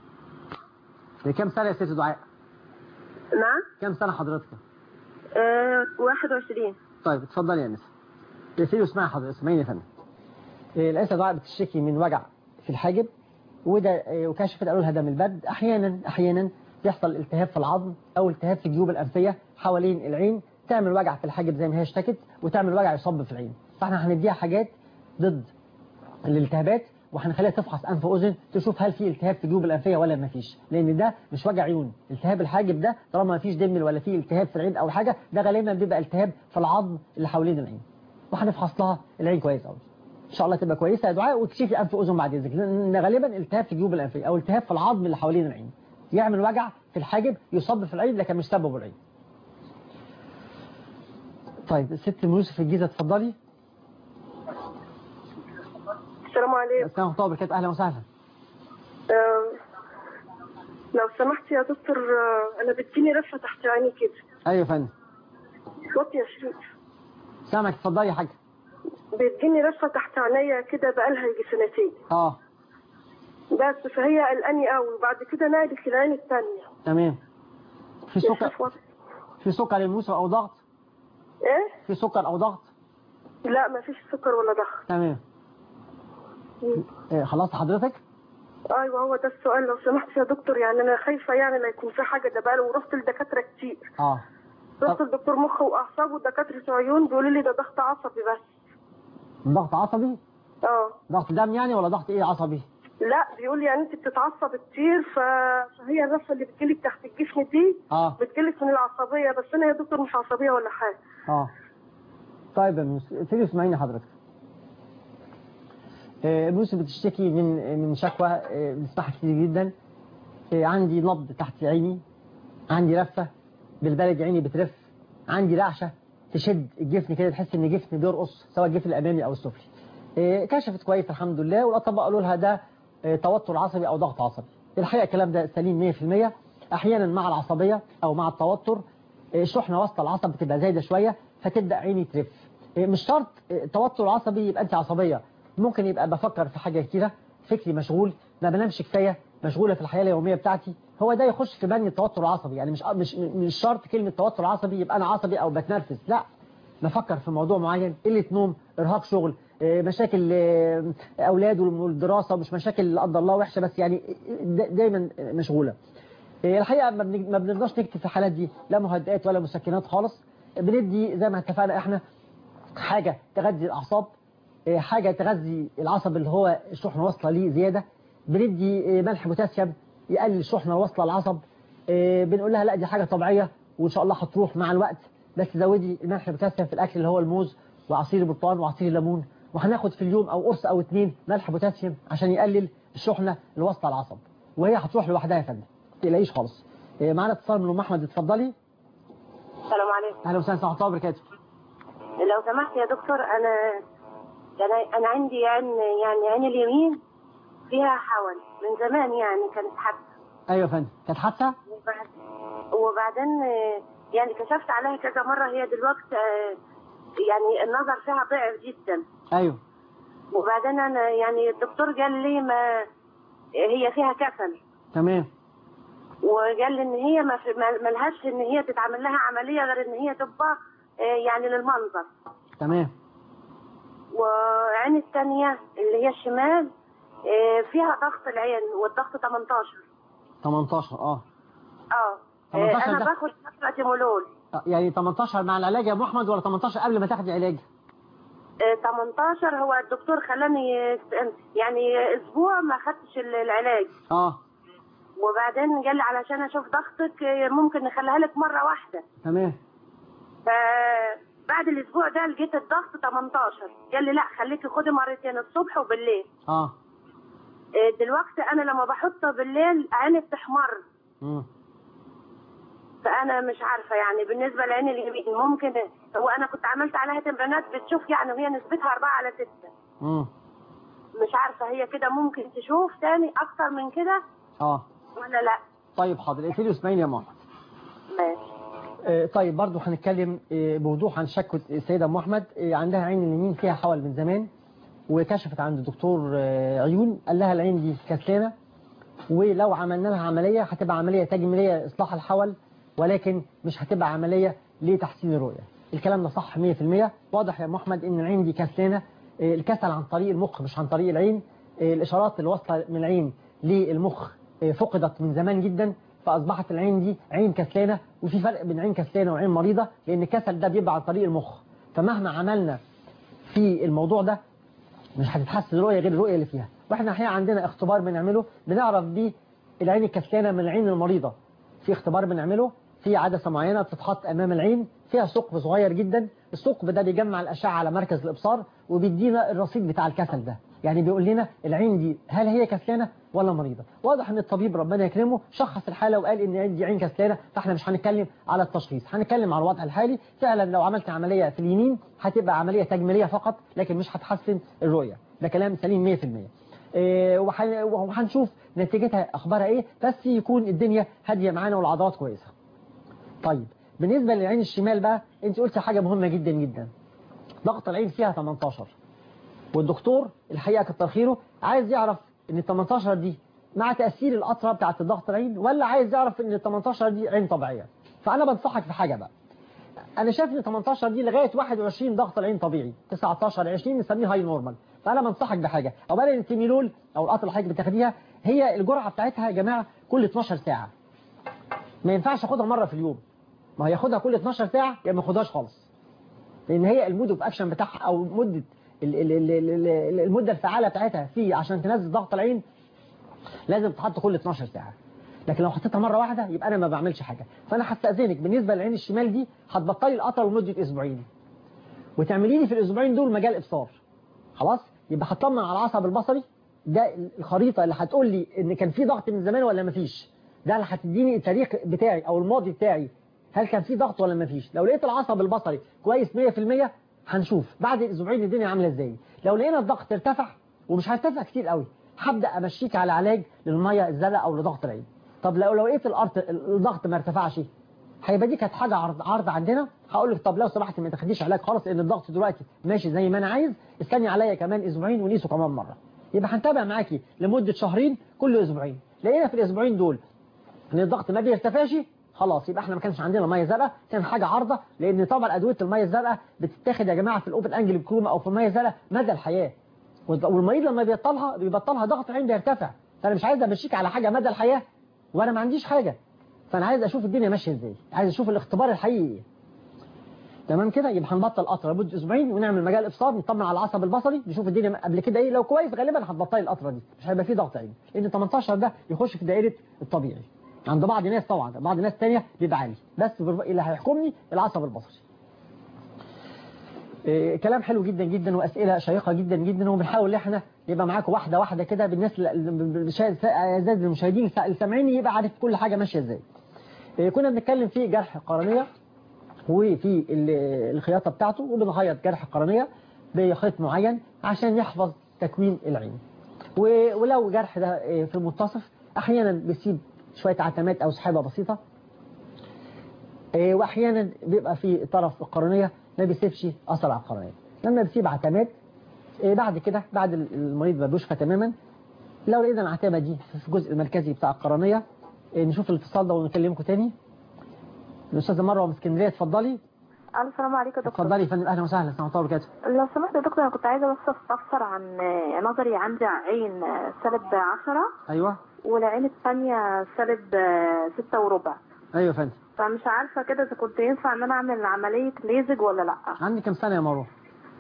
كم سنه يا ست دعاء نعم كم سنه حضرتك أه 21 طيب اتفضلي يا نسا يا سيدي اسمعي حضرتك اسمعيني يا فندم الأنسة دعاء بتشتكي من وجع في الحاجب وده وكشفت قالوا لها ده من البرد احيانا احيانا يحصل التهاب في العظم او التهاب في الجيوب الانفيه حوالين العين تعمل وجع في الحاجب زي ما هي اشتكت وتعمل وجع يصب في العين فاحنا هنديها حاجات ضد الالتهابات وهنخليها تفحص انف واذن تشوف هل في التهاب في الجيوب الانفيه ولا ما فيش لان ده مش وجع عيون التهاب الحاجب ده طالما ما فيش دم ولا فيه التهاب في العين او حاجه ده غالبا بيبقى التهاب في العظم اللي حوالين العين وهنفحص لها العين كويس قوي ان شاء الله تبقى كويسه يا دعاء وتكشفي انف واذن بعد اذنك لان غالبا التهاب في الجيوب الانفيه او التهاب في العظم اللي حوالين العين يعمل وجع في الحاجب يصب في العين لكن مش سببه العين طيب الست ام يوسف الجيزه اتفضلي السلام عليكم السلام ورحمه الله وبركاته اهلا وسهلا آه، لو سمحت يا دكتور آه، انا بتجيني رفه تحت عيني كده ايوه يا فندم وطي يا شريف سامعك اتفضلي يا حاجه بتجيني رشفة تحت عينيا كده بقالها يجي سنتين اه بس فهي قلقاني قوي وبعد كده نادت العين التانية تمام في سكر يشوف وضع- في سكر يا موسى او ضغط ايه في سكر او ضغط لا ما فيش سكر ولا ضغط تمام إيه خلصت حضرتك ايوه هو ده السؤال لو سمحت يا دكتور يعني انا خايفه يعني لا يكون في حاجه ده بقى ورحت لدكاتره كتير اه رحت لدكتور مخ واعصاب ودكاتره عيون بيقولوا لي ده ضغط عصبي بس ضغط عصبي اه ضغط دم يعني ولا ضغط ايه عصبي لا بيقول لي يعني انت بتتعصب كتير ف- فهي الرفه اللي بتجيلك تحت الجفن دي اه بتجيلك من العصبيه بس انا يا دكتور مش عصبيه ولا حاجه اه طيب يا موسى ابتدي اسمعيني حضرتك آه، موسى بتشتكي من من شكوى آه، بنسمعها كتير جدا آه، عندي نبض تحت عيني عندي رفه بالبلد عيني بترف عندي رعشه تشد الجفن كده تحس ان جفن بيرقص سواء الجفن الامامي او السفلي آه، كشفت كويس الحمد لله والاطباء قالوا لها ده آه، توتر عصبي او ضغط عصبي الحقيقه الكلام ده سليم 100% احيانا مع العصبيه او مع التوتر آه، الشحنه وسط العصب بتبقى زايده شويه فتبدا عيني ترف آه، مش شرط آه، توتر عصبي يبقى انت عصبيه ممكن يبقى بفكر في حاجه كتيره فكري مشغول ما بنامش كفايه مشغوله في الحياه اليوميه بتاعتي هو ده يخش في بني التوتر العصبي يعني مش مش مش شرط كلمه توتر عصبي يبقى انا عصبي او بتنرفز لا بفكر في موضوع معين قله نوم ارهاق شغل آه، مشاكل آه، اولاد والدراسه مش مشاكل لا قدر الله وحشه بس يعني دا- دايما مشغوله آه، الحقيقه ما بن- ما بنقدرش نكتب في الحالات دي لا مهدئات ولا مسكنات خالص بندي زي ما اتفقنا احنا حاجه تغذي الاعصاب آه، حاجه تغذي العصب اللي هو الشحنه واصله ليه زياده بندي آه، ملح بوتاسيوم يقلل الشحنه واصله العصب بنقول لها لا دي حاجه طبيعيه وان شاء الله هتروح مع الوقت بس زودي الملح بوتاسيوم في الاكل اللي هو الموز وعصير البرتقال وعصير الليمون وهناخد في اليوم او قرص او اتنين ملح بوتاسيوم عشان يقلل الشحنه اللي واصله العصب وهي هتروح لوحدها يا فندم ما تقلقيش خالص آه، معانا اتصال من ام احمد اتفضلي السلام عليكم اهلا وسهلا ورحمه الله وبركاته لو سمحت يا دكتور انا انا انا عندي عين يعني عين اليمين فيها حول من زمان يعني كانت حادثه ايوه يا فندم كانت حادثه وبعد وبعدين آه، يعني كشفت عليها كذا مره هي دلوقتي آه، يعني النظر فيها ضعف جدا ايوه وبعدين انا يعني الدكتور قال لي ما هي فيها كسل تمام وقال لي ان هي ما في- ما- ما لهاش ان هي تتعمل لها عمليه غير ان هي تبقى آه، يعني للمنظر تمام وعين الثانيه اللي هي الشمال آه، فيها ضغط العين والضغط 18 18 اه اه آه، 18 انا ده؟ باخد فتره تيمولول آه، يعني 18 مع العلاج يا ابو احمد ولا 18 قبل ما تاخدي علاج آه، 18 هو الدكتور خلاني يعني اسبوع ما خدتش ال- العلاج اه وبعدين قال لي علشان اشوف ضغطك آه، ممكن نخليها لك مره واحده تمام فبعد الاسبوع ده لقيت الضغط 18 قال لي لا خليكي خدي مرتين الصبح وبالليل اه آه، دلوقتي انا لما بحطه بالليل عيني بتحمر امم فانا مش عارفه يعني بالنسبه لعين اليمين ممكن هو انا كنت عملت عليها تمرينات بتشوف يعني وهي نسبتها 4 على 6 امم مش عارفه هي كده ممكن تشوف تاني اكتر من كده اه ولا لا طيب حاضر اقفلي واسمعيني يا ام احمد ماشي آه، طيب برضو هنتكلم آه، بوضوح عن شكوى السيدة أم أحمد آه، عندها عين اليمين فيها حول من زمان وكشفت عند دكتور آه، عيون قال لها العين دي كسلانة ولو عملنا لها عملية هتبقى عملية تجميلية لإصلاح الحول ولكن مش هتبقى عملية لتحسين الرؤية الكلام ده صح 100% واضح يا أم أحمد إن العين دي كسلانة آه، الكسل عن طريق المخ مش عن طريق العين آه، الإشارات اللي واصلة من العين للمخ آه، فقدت من زمان جدا فأصبحت العين دي عين كسلانة وفي فرق بين عين كسلانة وعين مريضة لأن الكسل ده بيبقى عن طريق المخ فمهما عملنا في الموضوع ده مش هتتحسن الرؤية غير الرؤية اللي فيها واحنا احيانا عندنا اختبار بنعمله بنعرف بيه العين الكسلانة من العين المريضة في اختبار بنعمله في عدسة معينة بتتحط أمام العين فيها ثقب صغير جدا الثقب ده بيجمع الأشعة على مركز الإبصار وبيدينا الرصيد بتاع الكسل ده يعني بيقول لنا العين دي هل هي كسلانة ولا مريضة واضح ان الطبيب ربنا يكرمه شخص الحالة وقال ان العين دي عين كسلانة فاحنا مش هنتكلم على التشخيص هنتكلم على الوضع الحالي فعلا لو عملت عملية في اليمين هتبقى عملية تجميلية فقط لكن مش هتحسن الرؤية ده كلام سليم 100% إيه، وح- وهنشوف نتيجتها اخبارها ايه بس يكون الدنيا هاديه معانا والعضلات كويسه طيب بالنسبه للعين الشمال بقى انت قلت حاجه مهمه جدا جدا ضغط العين فيها 18 والدكتور الحقيقه كتر خيره عايز يعرف ان ال 18 دي مع تاثير القطره بتاعه الضغط العين ولا عايز يعرف ان ال 18 دي عين طبيعيه فانا بنصحك في حاجه بقى انا شايف ان 18 دي لغايه 21 ضغط العين طبيعي 19 20 نسميه هاي نورمال فانا بنصحك بحاجه اولا التيميلول او القطره اللي حضرتك بتاخديها هي الجرعه بتاعتها يا جماعه كل 12 ساعه ما ينفعش اخدها مره في اليوم ما هي ياخدها كل 12 ساعه يا ما ياخدهاش خالص لان هي المود اوف اكشن بتاعها او مده ال- ال- ال- ال- ال- المده الفعاله بتاعتها في عشان تنزل ضغط العين لازم تتحط كل 12 ساعه لكن لو حطيتها مره واحده يبقى انا ما بعملش حاجه فانا هستاذنك بالنسبه للعين الشمال دي هتبطلي القطره لمده اسبوعين وتعملي لي في الاسبوعين دول مجال ابصار خلاص يبقى هطمن على العصب البصري ده الخريطه اللي هتقول لي ان كان في ضغط من زمان ولا ما فيش ده اللي هتديني التاريخ بتاعي او الماضي بتاعي هل كان في ضغط ولا ما فيش لو لقيت العصب البصري كويس 100% هنشوف بعد اسبوعين الدنيا عامله ازاي لو لقينا الضغط ارتفع ومش هيرتفع كتير قوي هبدا امشيك على علاج للميه الزرقاء او لضغط العين طب لو لو لقيت الارض الضغط ما ارتفعش هيبقى دي كانت حاجه عرض عرض عندنا هقول لك طب لو سمحت ما تاخديش علاج خالص لان الضغط دلوقتي ماشي زي ما انا عايز استني عليا كمان اسبوعين ونقيسه كمان مره يبقى هنتابع معاكي لمده شهرين كل اسبوعين لقينا في الاسبوعين دول ان الضغط ما بيرتفعش خلاص يبقى احنا ما كانش عندنا ميه زرقاء كان حاجه عارضه لان طبعا ادويه الميه الزرقاء بتتاخد يا جماعه في الاوبن انجل كروما او في الميه الزرقاء مدى الحياه والمريض لما بيبطلها بيبطلها ضغط العين بيرتفع فانا مش عايز امشيك على حاجه مدى الحياه وانا ما عنديش حاجه فانا عايز اشوف الدنيا ماشيه ازاي عايز اشوف الاختبار الحقيقي ايه تمام كده يبقى هنبطل قطره لمده اسبوعين ونعمل مجال ابصار نطمن على العصب البصري نشوف الدنيا قبل كده ايه لو كويس غالبا هتبطلي القطره دي مش هيبقى فيه ضغط عين لان 18 ده يخش في دائره الطبيعي عند بعض الناس طبعا بعض الناس تانية بيبقى عالي بس اللي هيحكمني العصب البصري إيه كلام حلو جدا جدا واسئله شيقه جدا جدا وبنحاول ان احنا يبقى معاكم واحده واحده كده بالناس اعزائي المشاهدين اللي سامعيني يبقى عارف كل حاجه ماشيه ازاي إيه كنا بنتكلم في جرح قرنيه وفي الخياطه بتاعته وبنخيط جرح قرنيه بخيط معين عشان يحفظ تكوين العين ولو جرح ده في المنتصف احيانا بيسيب شويه عتمات او سحابه بسيطه واحيانا بيبقى في طرف القرنيه ما بيسيبش اثر على القرنيه لما بيسيب عتمات بعد كده بعد المريض ما بيشفى تماما لو لقينا العتمه دي في الجزء المركزي بتاع القرنيه نشوف الاتصال ده ونكلمكم تاني الاستاذه مروه من اسكندريه اتفضلي السلام عليكم يا دكتور اتفضلي يا فندم اهلا وسهلا السلام عليكم وبركاته لو سمحت يا دكتور انا كنت عايزه بس استفسر عن نظري عندي عين سالب 10 ايوه والعين الثانيه سالب 6 وربع ايوه يا فندم فمش عارفه كده اذا كنت ينفع ان انا اعمل عمليه ليزك ولا لا عندي كام سنه يا مروه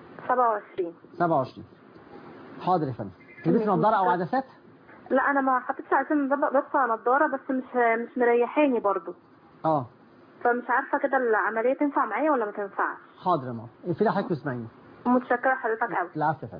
27 27 حاضر يا فندم تلبسي نظاره او عدسات لا انا ما حطيتش عشان بس نظاره بس مش مش مريحاني برضو اه فمش عارفه كده العمليه تنفع معايا ولا ما تنفعش حاضر يا مروه في حضرتك اسمعيني متشكره حضرتك قوي العفو يا فندم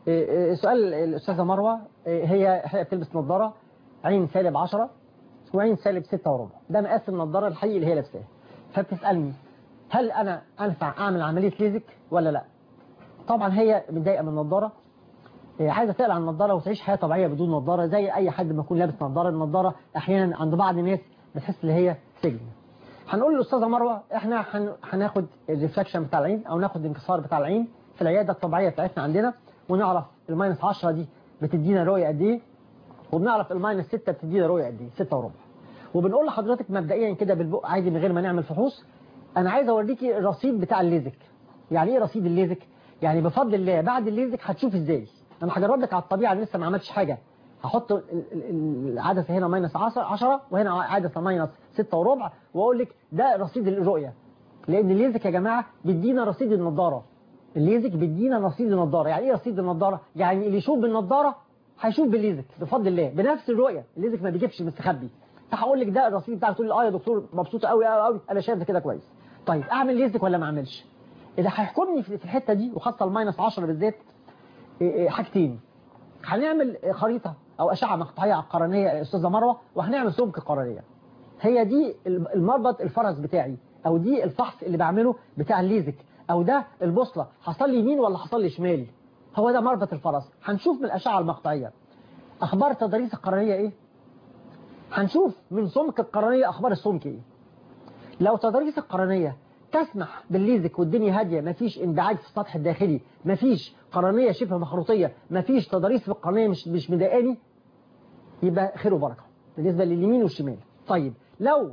سؤال الاستاذه مروه هي هي بتلبس نظاره عين سالب 10 وعين سالب 6 وربع ده مقاس النظاره الحقيقي اللي هي لابساه فبتسالني هل انا انفع اعمل عمليه ليزك ولا لا طبعا هي متضايقه من النظاره عايزه تقلع النظاره وتعيش حياه طبيعيه بدون نظاره زي اي حد ما يكون لابس نظاره النظاره احيانا عند بعض الناس بتحس ان هي سجن هنقول للاستاذه مروه احنا هناخد الريفلكشن بتاع العين او ناخد الانكسار بتاع العين في العياده الطبيعيه بتاعتنا عندنا ونعرف الماينس 10 دي بتدينا رؤيه قد ايه وبنعرف الماينس 6 بتدينا رؤيه قد ايه 6 وربع وبنقول لحضرتك مبدئيا كده بالبق عادي من غير ما نعمل فحوص انا عايز اوريكي الرصيد بتاع الليزك يعني ايه رصيد الليزك يعني بفضل الله بعد الليزك هتشوف ازاي انا هجرب لك على الطبيعه لسه ما عملتش حاجه هحط العدسه هنا ماينس 10 10 وهنا عدسه ماينس 6 وربع واقول لك ده رصيد الرؤيه لان الليزك يا جماعه بيدينا رصيد النضاره الليزك بيدينا رصيد النضاره يعني ايه رصيد النضاره يعني اللي يشوف بالنضاره هيشوف بالليزك بفضل الله بنفس الرؤيه الليزك ما بيجيبش مستخبي هقول لك ده الرصيد بتاعك تقول لي اه يا دكتور مبسوطه قوي قوي قوي انا شايف ده كده كويس طيب اعمل ليزك ولا ما اعملش اللي هيحكمني في الحته دي وخاصه الماينس 10 بالذات حاجتين هنعمل خريطه او اشعه مقطعيه على القرنيه يا استاذه مروه وهنعمل سمك قرنيه هي دي المربط الفرس بتاعي او دي الفحص اللي بعمله بتاع الليزك او ده البوصله حصل لي يمين ولا حصل لي شمال هو ده مربط الفرس هنشوف من الاشعه المقطعيه اخبار تضاريس القرنيه ايه هنشوف من سمك القرنيه اخبار السمك ايه لو تضاريس القرنيه تسمح بالليزك والدنيا هاديه مفيش انبعاج في السطح الداخلي مفيش قرنيه شبه مخروطيه مفيش تضاريس في القرنيه مش مش مضايقاني يبقى خير وبركه بالنسبه لليمين والشمال طيب لو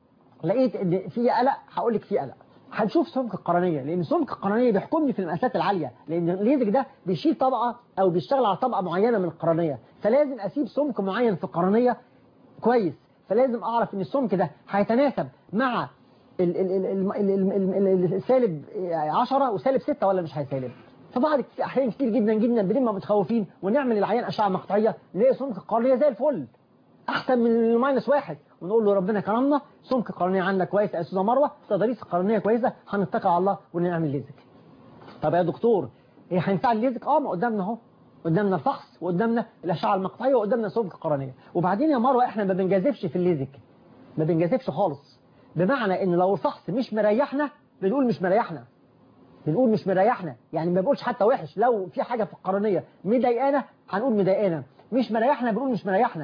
لقيت ان في قلق هقول لك في قلق هنشوف سمك القرنيه لان سمك القرنيه بيحكمني في المقاسات العاليه لان الليزك ده بيشيل طبقه او بيشتغل على طبقه معينه من القرنيه فلازم اسيب سمك معين في القرنيه كويس فلازم اعرف ان السمك ده هيتناسب مع ال- ال- ال- ال- ال- ال- ال- السالب 10 وسالب 6 ولا مش هيسالب فبعض كت- احيان كتير جدا جدا بنبقى متخوفين ونعمل للعيان اشعه مقطعيه نلاقي سمك القرنيه زي الفل احسن من الماينس واحد ونقول له ربنا كرمنا سمك القرنيه عندك كويس يا استاذه مروه تضاريس القرنيه كويسه هنتكل على الله ونعمل ليزك طب يا دكتور ايه هينفع الليزك اه ما قدامنا اهو قدامنا الفحص وقدامنا الاشعه المقطعيه وقدامنا سمك القرنيه وبعدين يا مروه احنا ما بنجازفش في الليزك ما بنجازفش خالص بمعنى ان لو الفحص مش مريحنا بنقول مش مريحنا بنقول مش مريحنا يعني ما بنقولش حتى وحش لو في حاجه في القرنيه مضايقانا هنقول مضايقانا مش مريحنا بنقول مش مريحنا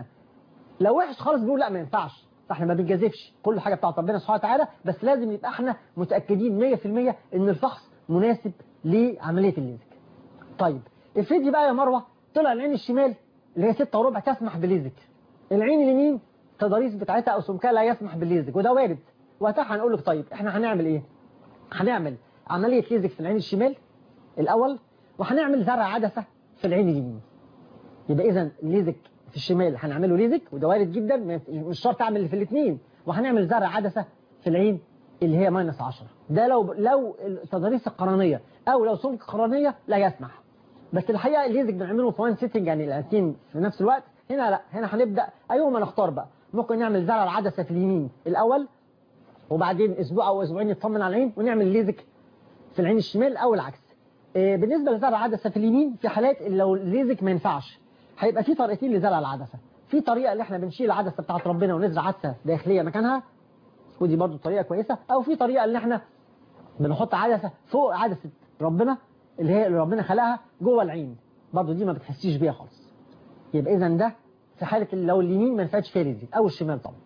لو وحش خالص بنقول لا ما ينفعش فاحنا ما بنجازفش كل حاجه بتاعت ربنا سبحانه وتعالى بس لازم يبقى احنا متاكدين 100% ان الفحص مناسب لعمليه الليزك طيب افرضي بقى يا مروه طلع العين الشمال اللي هي 6 وربع تسمح بالليزك العين اليمين التضاريس بتاعتها او سمكها لا يسمح بالليزك وده وارد وقتها هنقول لك طيب احنا هنعمل ايه هنعمل عمليه ليزك في العين الشمال الاول وهنعمل زرع عدسه في العين اليمين يبقى اذا الليزك في الشمال هنعمله ليزك وده وارد جدا ما- مش شرط اعمل اللي في الاثنين وهنعمل زرع عدسه في العين اللي هي ماينس 10 ده لو لو التضاريس القرنيه او لو سمك قرنيه لا يسمح بس الحقيقه الليزك بنعمله في وان سيتنج يعني الاثنين في نفس الوقت هنا لا هنا هنبدا ايهما نختار بقى ممكن نعمل زرع العدسه في اليمين الاول وبعدين اسبوع او اسبوعين نطمن على العين ونعمل ليزك في العين الشمال او العكس آه، بالنسبه لزرع العدسه في اليمين في حالات اللي لو الليزك ما ينفعش هيبقى في طريقتين لزرع العدسه في طريقه اللي احنا بنشيل العدسه بتاعت ربنا ونزرع عدسه داخليه مكانها ودي برضو طريقه كويسه او في طريقه اللي احنا بنحط عدسه فوق عدسه ربنا اللي هي اللي ربنا خلقها جوه العين برضو دي ما بتحسيش بيها خالص يبقى اذا ده في حاله اللي لو اليمين ما ينفعش فيها ليزك او الشمال طبعا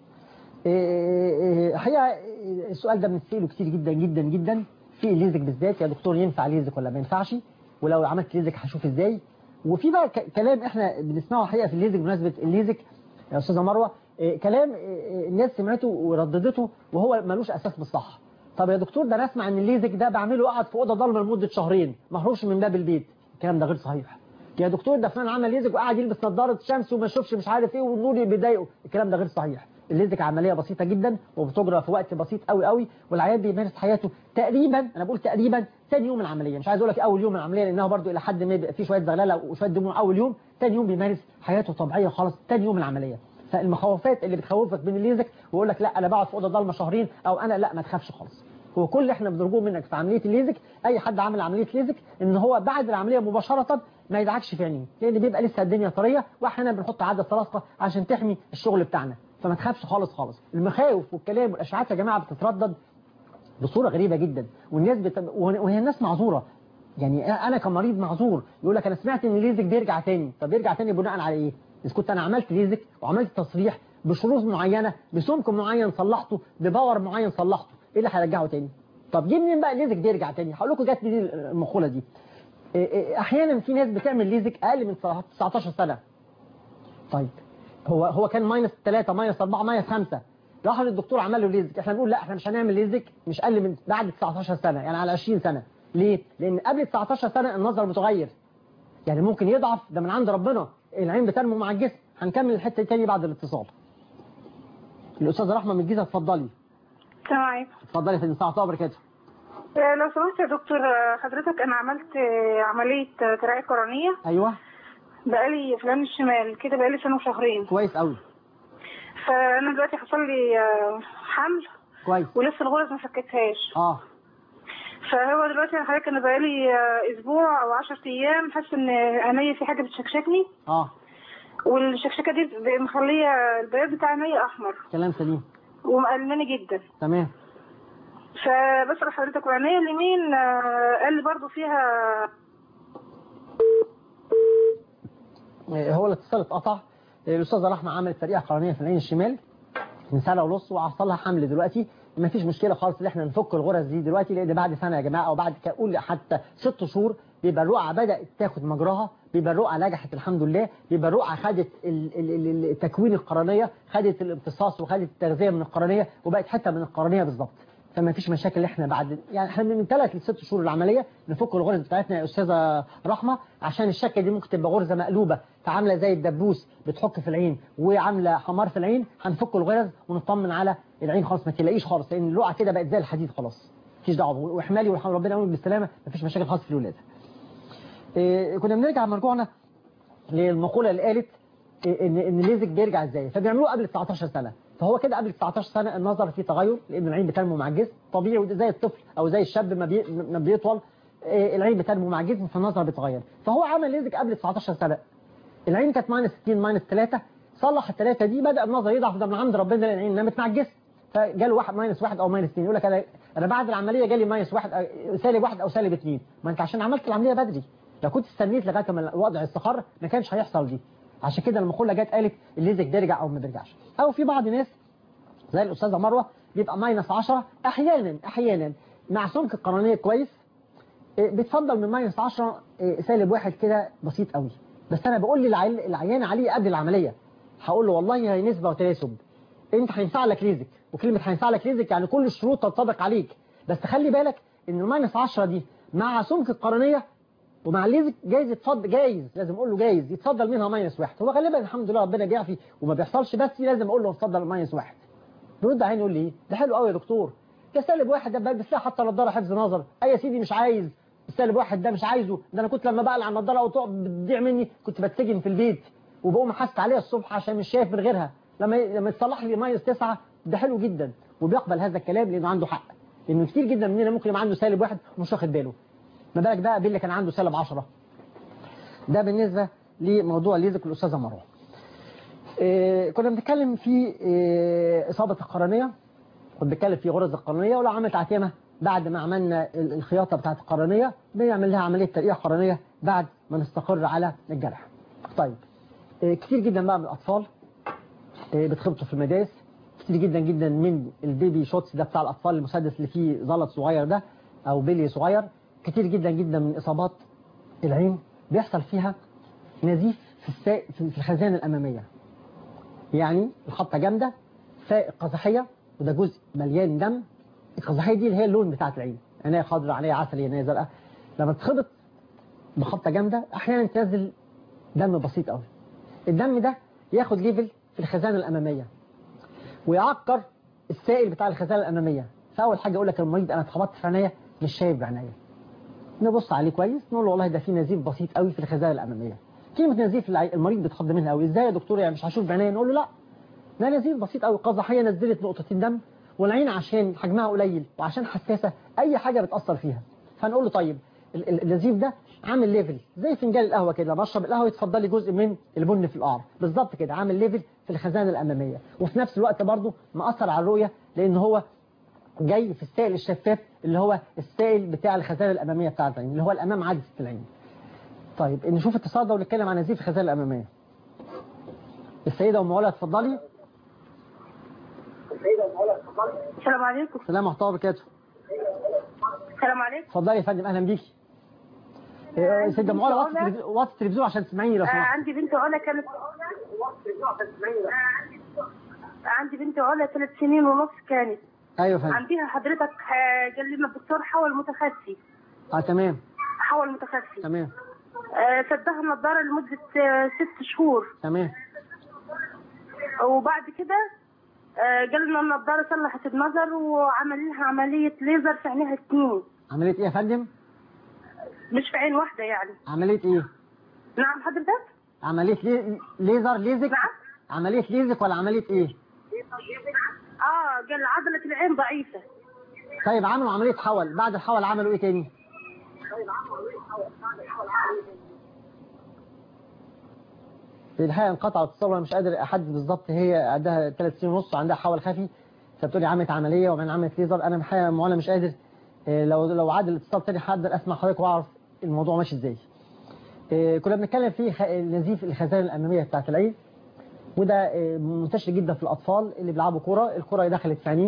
إيه، الحقيقه إيه، السؤال ده بنسأله كتير جدا جدا جدا في الليزك بالذات يا دكتور ينفع ليزك ولا ما ينفعش ولو عملت ليزك هشوف ازاي وفي بقى ك- كلام احنا بنسمعه الحقيقه في الليزك بمناسبه الليزك يا استاذه مروه إيه، كلام إيه، الناس سمعته ورددته وهو ملوش اساس بالصح طب يا دكتور ده انا اسمع ان الليزك ده بعمله قاعد في اوضه ضلمه لمده شهرين ما اهربش من باب البيت الكلام ده غير صحيح يا دكتور ده فلان عمل ليزك وقاعد يلبس نظاره شمس وما يشوفش مش عارف ايه والنور بيضايقه الكلام ده غير صحيح الليزك عمليه بسيطه جدا وبتجرى في وقت بسيط قوي قوي والعيان بيمارس حياته تقريبا انا بقول تقريبا ثاني يوم من العمليه مش عايز اقول لك اول يوم من العمليه لانها برضو الى حد ما بيبقى في شويه زغلله وشويه دموع اول يوم ثاني يوم بيمارس حياته طبيعيه خالص ثاني يوم من العمليه فالمخاوفات اللي بتخوفك من الليزك ويقول لك لا انا بقعد في اوضه ضلمه شهرين او انا لا ما تخافش خالص هو كل اللي احنا بنرجوه منك في عمليه الليزك اي حد عمل عمليه ليزك ان هو بعد العمليه مباشره ما يدعكش في عينيه لان بيبقى لسه الدنيا طريه واحيانا بنحط عدسه لاصقه عشان تحمي الشغل بتاعنا فما تخافش خالص خالص المخاوف والكلام والاشاعات يا جماعه بتتردد بصوره غريبه جدا والناس بت... وهي الناس معذوره يعني انا كمريض معذور يقول لك انا سمعت ان الليزك بيرجع تاني طب بيرجع تاني بناء على ايه اذا كنت انا عملت ليزك وعملت تصريح بشروط معينه بسمك معين صلحته بباور معين صلحته ايه اللي هيرجعه تاني طب جه منين بقى الليزك بيرجع تاني هقول لكم جت منين المقوله دي إيه إيه احيانا في ناس بتعمل ليزك اقل من 19 سنه طيب هو هو كان ماينس 3 ماينس 4 ماينس 5 راح للدكتور عمل له ليزك احنا بنقول لا احنا مش هنعمل ليزك مش اقل من بعد 19 سنه يعني على 20 سنه ليه لان قبل 19 سنه النظر متغير يعني ممكن يضعف ده من عند ربنا العين بتنمو مع الجسم هنكمل الحته دي تاني بعد الاتصال الاستاذه رحمه من الجيزه اتفضلي السلام عليكم اتفضلي في الساعه الله وبركاته آه، لو سمحت يا دكتور آه، حضرتك انا عملت آه، عمليه آه، ترقية قرنيه ايوه بقالي في العين الشمال كده بقالي سنه وشهرين كويس قوي فانا دلوقتي حصل لي آه، حمل كويس ولسه الغرز ما فكتهاش اه فهو دلوقتي انا حضرتك انا بقالي آه، اسبوع او 10 ايام حاسه ان عينيا في حاجه بتشكشكني اه والشكشكه دي ب- مخليه البياض بتاع عينيا احمر كلام سليم ومقلماني جدا تمام فبسأل حضرتك وعينيا اليمين آه، قال لي برضو فيها هو الاتصال اتقطع الاستاذه رحمه عملت طريقه قرنيه في العين الشمال من سنه ونص وحصل لها حمل دلوقتي ما فيش مشكله خالص ان احنا نفك الغرز دي دلوقتي لان بعد سنه يا جماعه او بعد قول حتى ست شهور بيبقى الرقعه بدات تاخد مجراها بيبقى الرقعه نجحت الحمد لله بيبقى الرقعه خدت ال- ال- ال- التكوين القرنيه خدت الامتصاص وخدت التغذيه من القرنيه وبقت حته من القرنيه بالظبط فما فيش مشاكل احنا بعد يعني احنا من ثلاث لست شهور العمليه نفك الغرز بتاعتنا يا استاذه رحمه عشان الشكه دي ممكن تبقى غرزه مقلوبه فعامله زي الدبوس بتحك في العين وعامله حمار في العين هنفك الغرز ونطمن على العين خلاص ما تلاقيش خالص لان الرقعه كده بقت زي الحديد خلاص مفيش دعوه واحمالي والحمد ربنا يقوم بالسلامه مفيش مشاكل خالص في الولاده إيه كنا بنرجع مرجوعنا للمقوله اللي قالت إيه ان ان الليزك بيرجع ازاي فبيعملوه قبل 19 سنه فهو كده قبل 19 سنه النظر فيه تغير لان العين بتنمو مع الجسم طبيعي وده زي الطفل او زي الشاب ما, بي ما بيطول إيه العين بتنمو مع الجسم فالنظر بيتغير فهو عمل ليزك قبل 19 سنه العين كانت ماينس 60 ماينس 3 صلح الثلاثه دي بدا النظر يضعف ده من عند ربنا لان العين نامت مع الجسم فجاله واحد ماينس واحد او ماينس 2 يقول لك انا انا بعد العمليه جالي ماينس واحد أو- سالب واحد او سالب 2 ما انت عشان عملت العمليه بدري لو كنت استنيت لغايه ما الوضع استقر ما كانش هيحصل دي عشان كده المقوله جت قالت الليزك بيرجع او ما بيرجعش او في بعض ناس زي الاستاذه مروه بيبقى ماينس 10 احيانا احيانا مع سمك القرنيه كويس إيه، بتفضل من ماينس 10 إيه، سالب واحد كده بسيط قوي بس انا بقول للعيان العيان عليه قبل العمليه هقول له والله هي نسبه وتناسب انت هينفع لك ليزك وكلمه هينفع لك ليزك يعني كل الشروط تنطبق عليك بس خلي بالك ان الماينس 10 دي مع سمك القرنيه ومع الليزك جايز يتفضل جايز لازم اقول له جايز يتفضل منها ماينس واحد هو غالبا الحمد لله ربنا بيعفي وما بيحصلش بس لازم اقول له اتفضل ماينس واحد بيرد عليا يقول لي ايه ده حلو قوي يا دكتور ده سالب واحد ده بلبس لها حتى نضاره حفظ نظر اي يا سيدي مش عايز السالب واحد ده مش عايزه ده انا كنت لما بقلع النضاره او تقعد بتضيع مني كنت بتسجن في البيت وبقوم حاسس عليها الصبح عشان مش شايف من غيرها لما لما يتصلح لي ماينس تسعة ده حلو جدا وبيقبل هذا الكلام لانه عنده حق لانه كتير جدا مننا ممكن يبقى عنده سالب واحد ومش واخد باله ما بالك بقى باللي كان عنده سالب 10 ده بالنسبه لموضوع ليزك الاستاذه مروه إيه كنا بنتكلم في إيه اصابه القرنيه كنت بتكلم في غرز القرنيه ولو عملت عتيمه بعد ما عملنا ال- الخياطه بتاعت القرنيه بنعمل لها عمليه ترقيع قرنيه بعد ما نستقر على الجرح طيب إيه كتير جدا بقى من الاطفال إيه بتخبطوا في المدارس كتير جدا جدا من البيبي شوتس ده بتاع الاطفال المسدس اللي فيه زلط صغير ده او بلي صغير كتير جدا جدا من اصابات العين بيحصل فيها نزيف في السا... في الخزانه الاماميه يعني الخبطه جامده فالقزحيه وده جزء مليان دم القزحيه دي اللي هي اللون بتاعت العين عينيها خضراء عينيها عسلي عينيها زرقاء لما تخبط بخبطه جامده احيانا تنزل دم بسيط قوي الدم ده ياخد ليفل في الخزانه الاماميه ويعكر السائل بتاع الخزانه الاماميه فاول حاجه يقول لك المريض انا اتخبطت في عينيا مش شايف بعينيا نبص عليه كويس نقول له والله ده في نزيف بسيط قوي في الخزانه الاماميه كلمه نزيف الع- المريض بيتخض منها قوي ازاي يا دكتور يعني مش هشوف بعينيا نقول له لا ده نزيف بسيط قوي قزحيه نزلت نقطتين دم والعين عشان حجمها قليل وعشان حساسه اي حاجه بتاثر فيها فنقول له طيب ال- ال- النزيف ده عامل ليفل زي فنجان القهوه كده لما اشرب القهوه يتفضل لي جزء من البن في القعر بالظبط كده عامل ليفل في الخزانه الاماميه وفي نفس الوقت برضه مأثر على الرؤيه لان هو جاي في السائل الشفاف اللي هو السائل بتاع الخزانه الاماميه بتاعت العين اللي هو الامام عدسه العين طيب نشوف اتصال ده ونتكلم عن نزيف الخزانه الاماميه السيده ام علا اتفضلي السلام عليكم السلام ورحمه الله وبركاته السلام عليكم اتفضلي يا فندم اهلا بيكي إيه، سيده ام علا وطي علا. التلفزيون- وطي التلفزيون عشان تسمعيني لو آه سمحت عندي بنت علا كانت عندي بنت علا ثلاث سنين ونص كانت ايوه يا فندم عندها حضرتك آه، قال لنا الدكتور حول متخفي اه تمام حول متخفي تمام آه، سدها النضاره لمده آه، ست شهور تمام وبعد كده آه، قال لنا النضاره صلحت النظر وعمل لها عمليه ليزر في عينيها الاثنين عمليه ايه يا فندم مش في عين واحده يعني عمليه ايه نعم حضرتك عمليه لي... ليزر ليزك نعم عمليه ليزك ولا عمليه ايه اه قال عضله العين ضعيفه طيب عملوا عمليه حول بعد الحول عملوا ايه تاني في الحقيقه انقطع الاتصال وانا مش قادر احدد بالظبط هي عندها ثلاث سنين ونص وعندها حول خفي فبتقولي عملت عمليه وبعدين عملت ليزر انا الحقيقه معانا مش قادر إيه، لو لو عاد الاتصال تاني هقدر اسمع حضرتك واعرف الموضوع ماشي ازاي إيه، كنا بنتكلم في خ- نزيف الخزانه الاماميه بتاعت العين وده إيه، منتشر جدا في الاطفال اللي بيلعبوا كوره الكوره دخلت في عينيه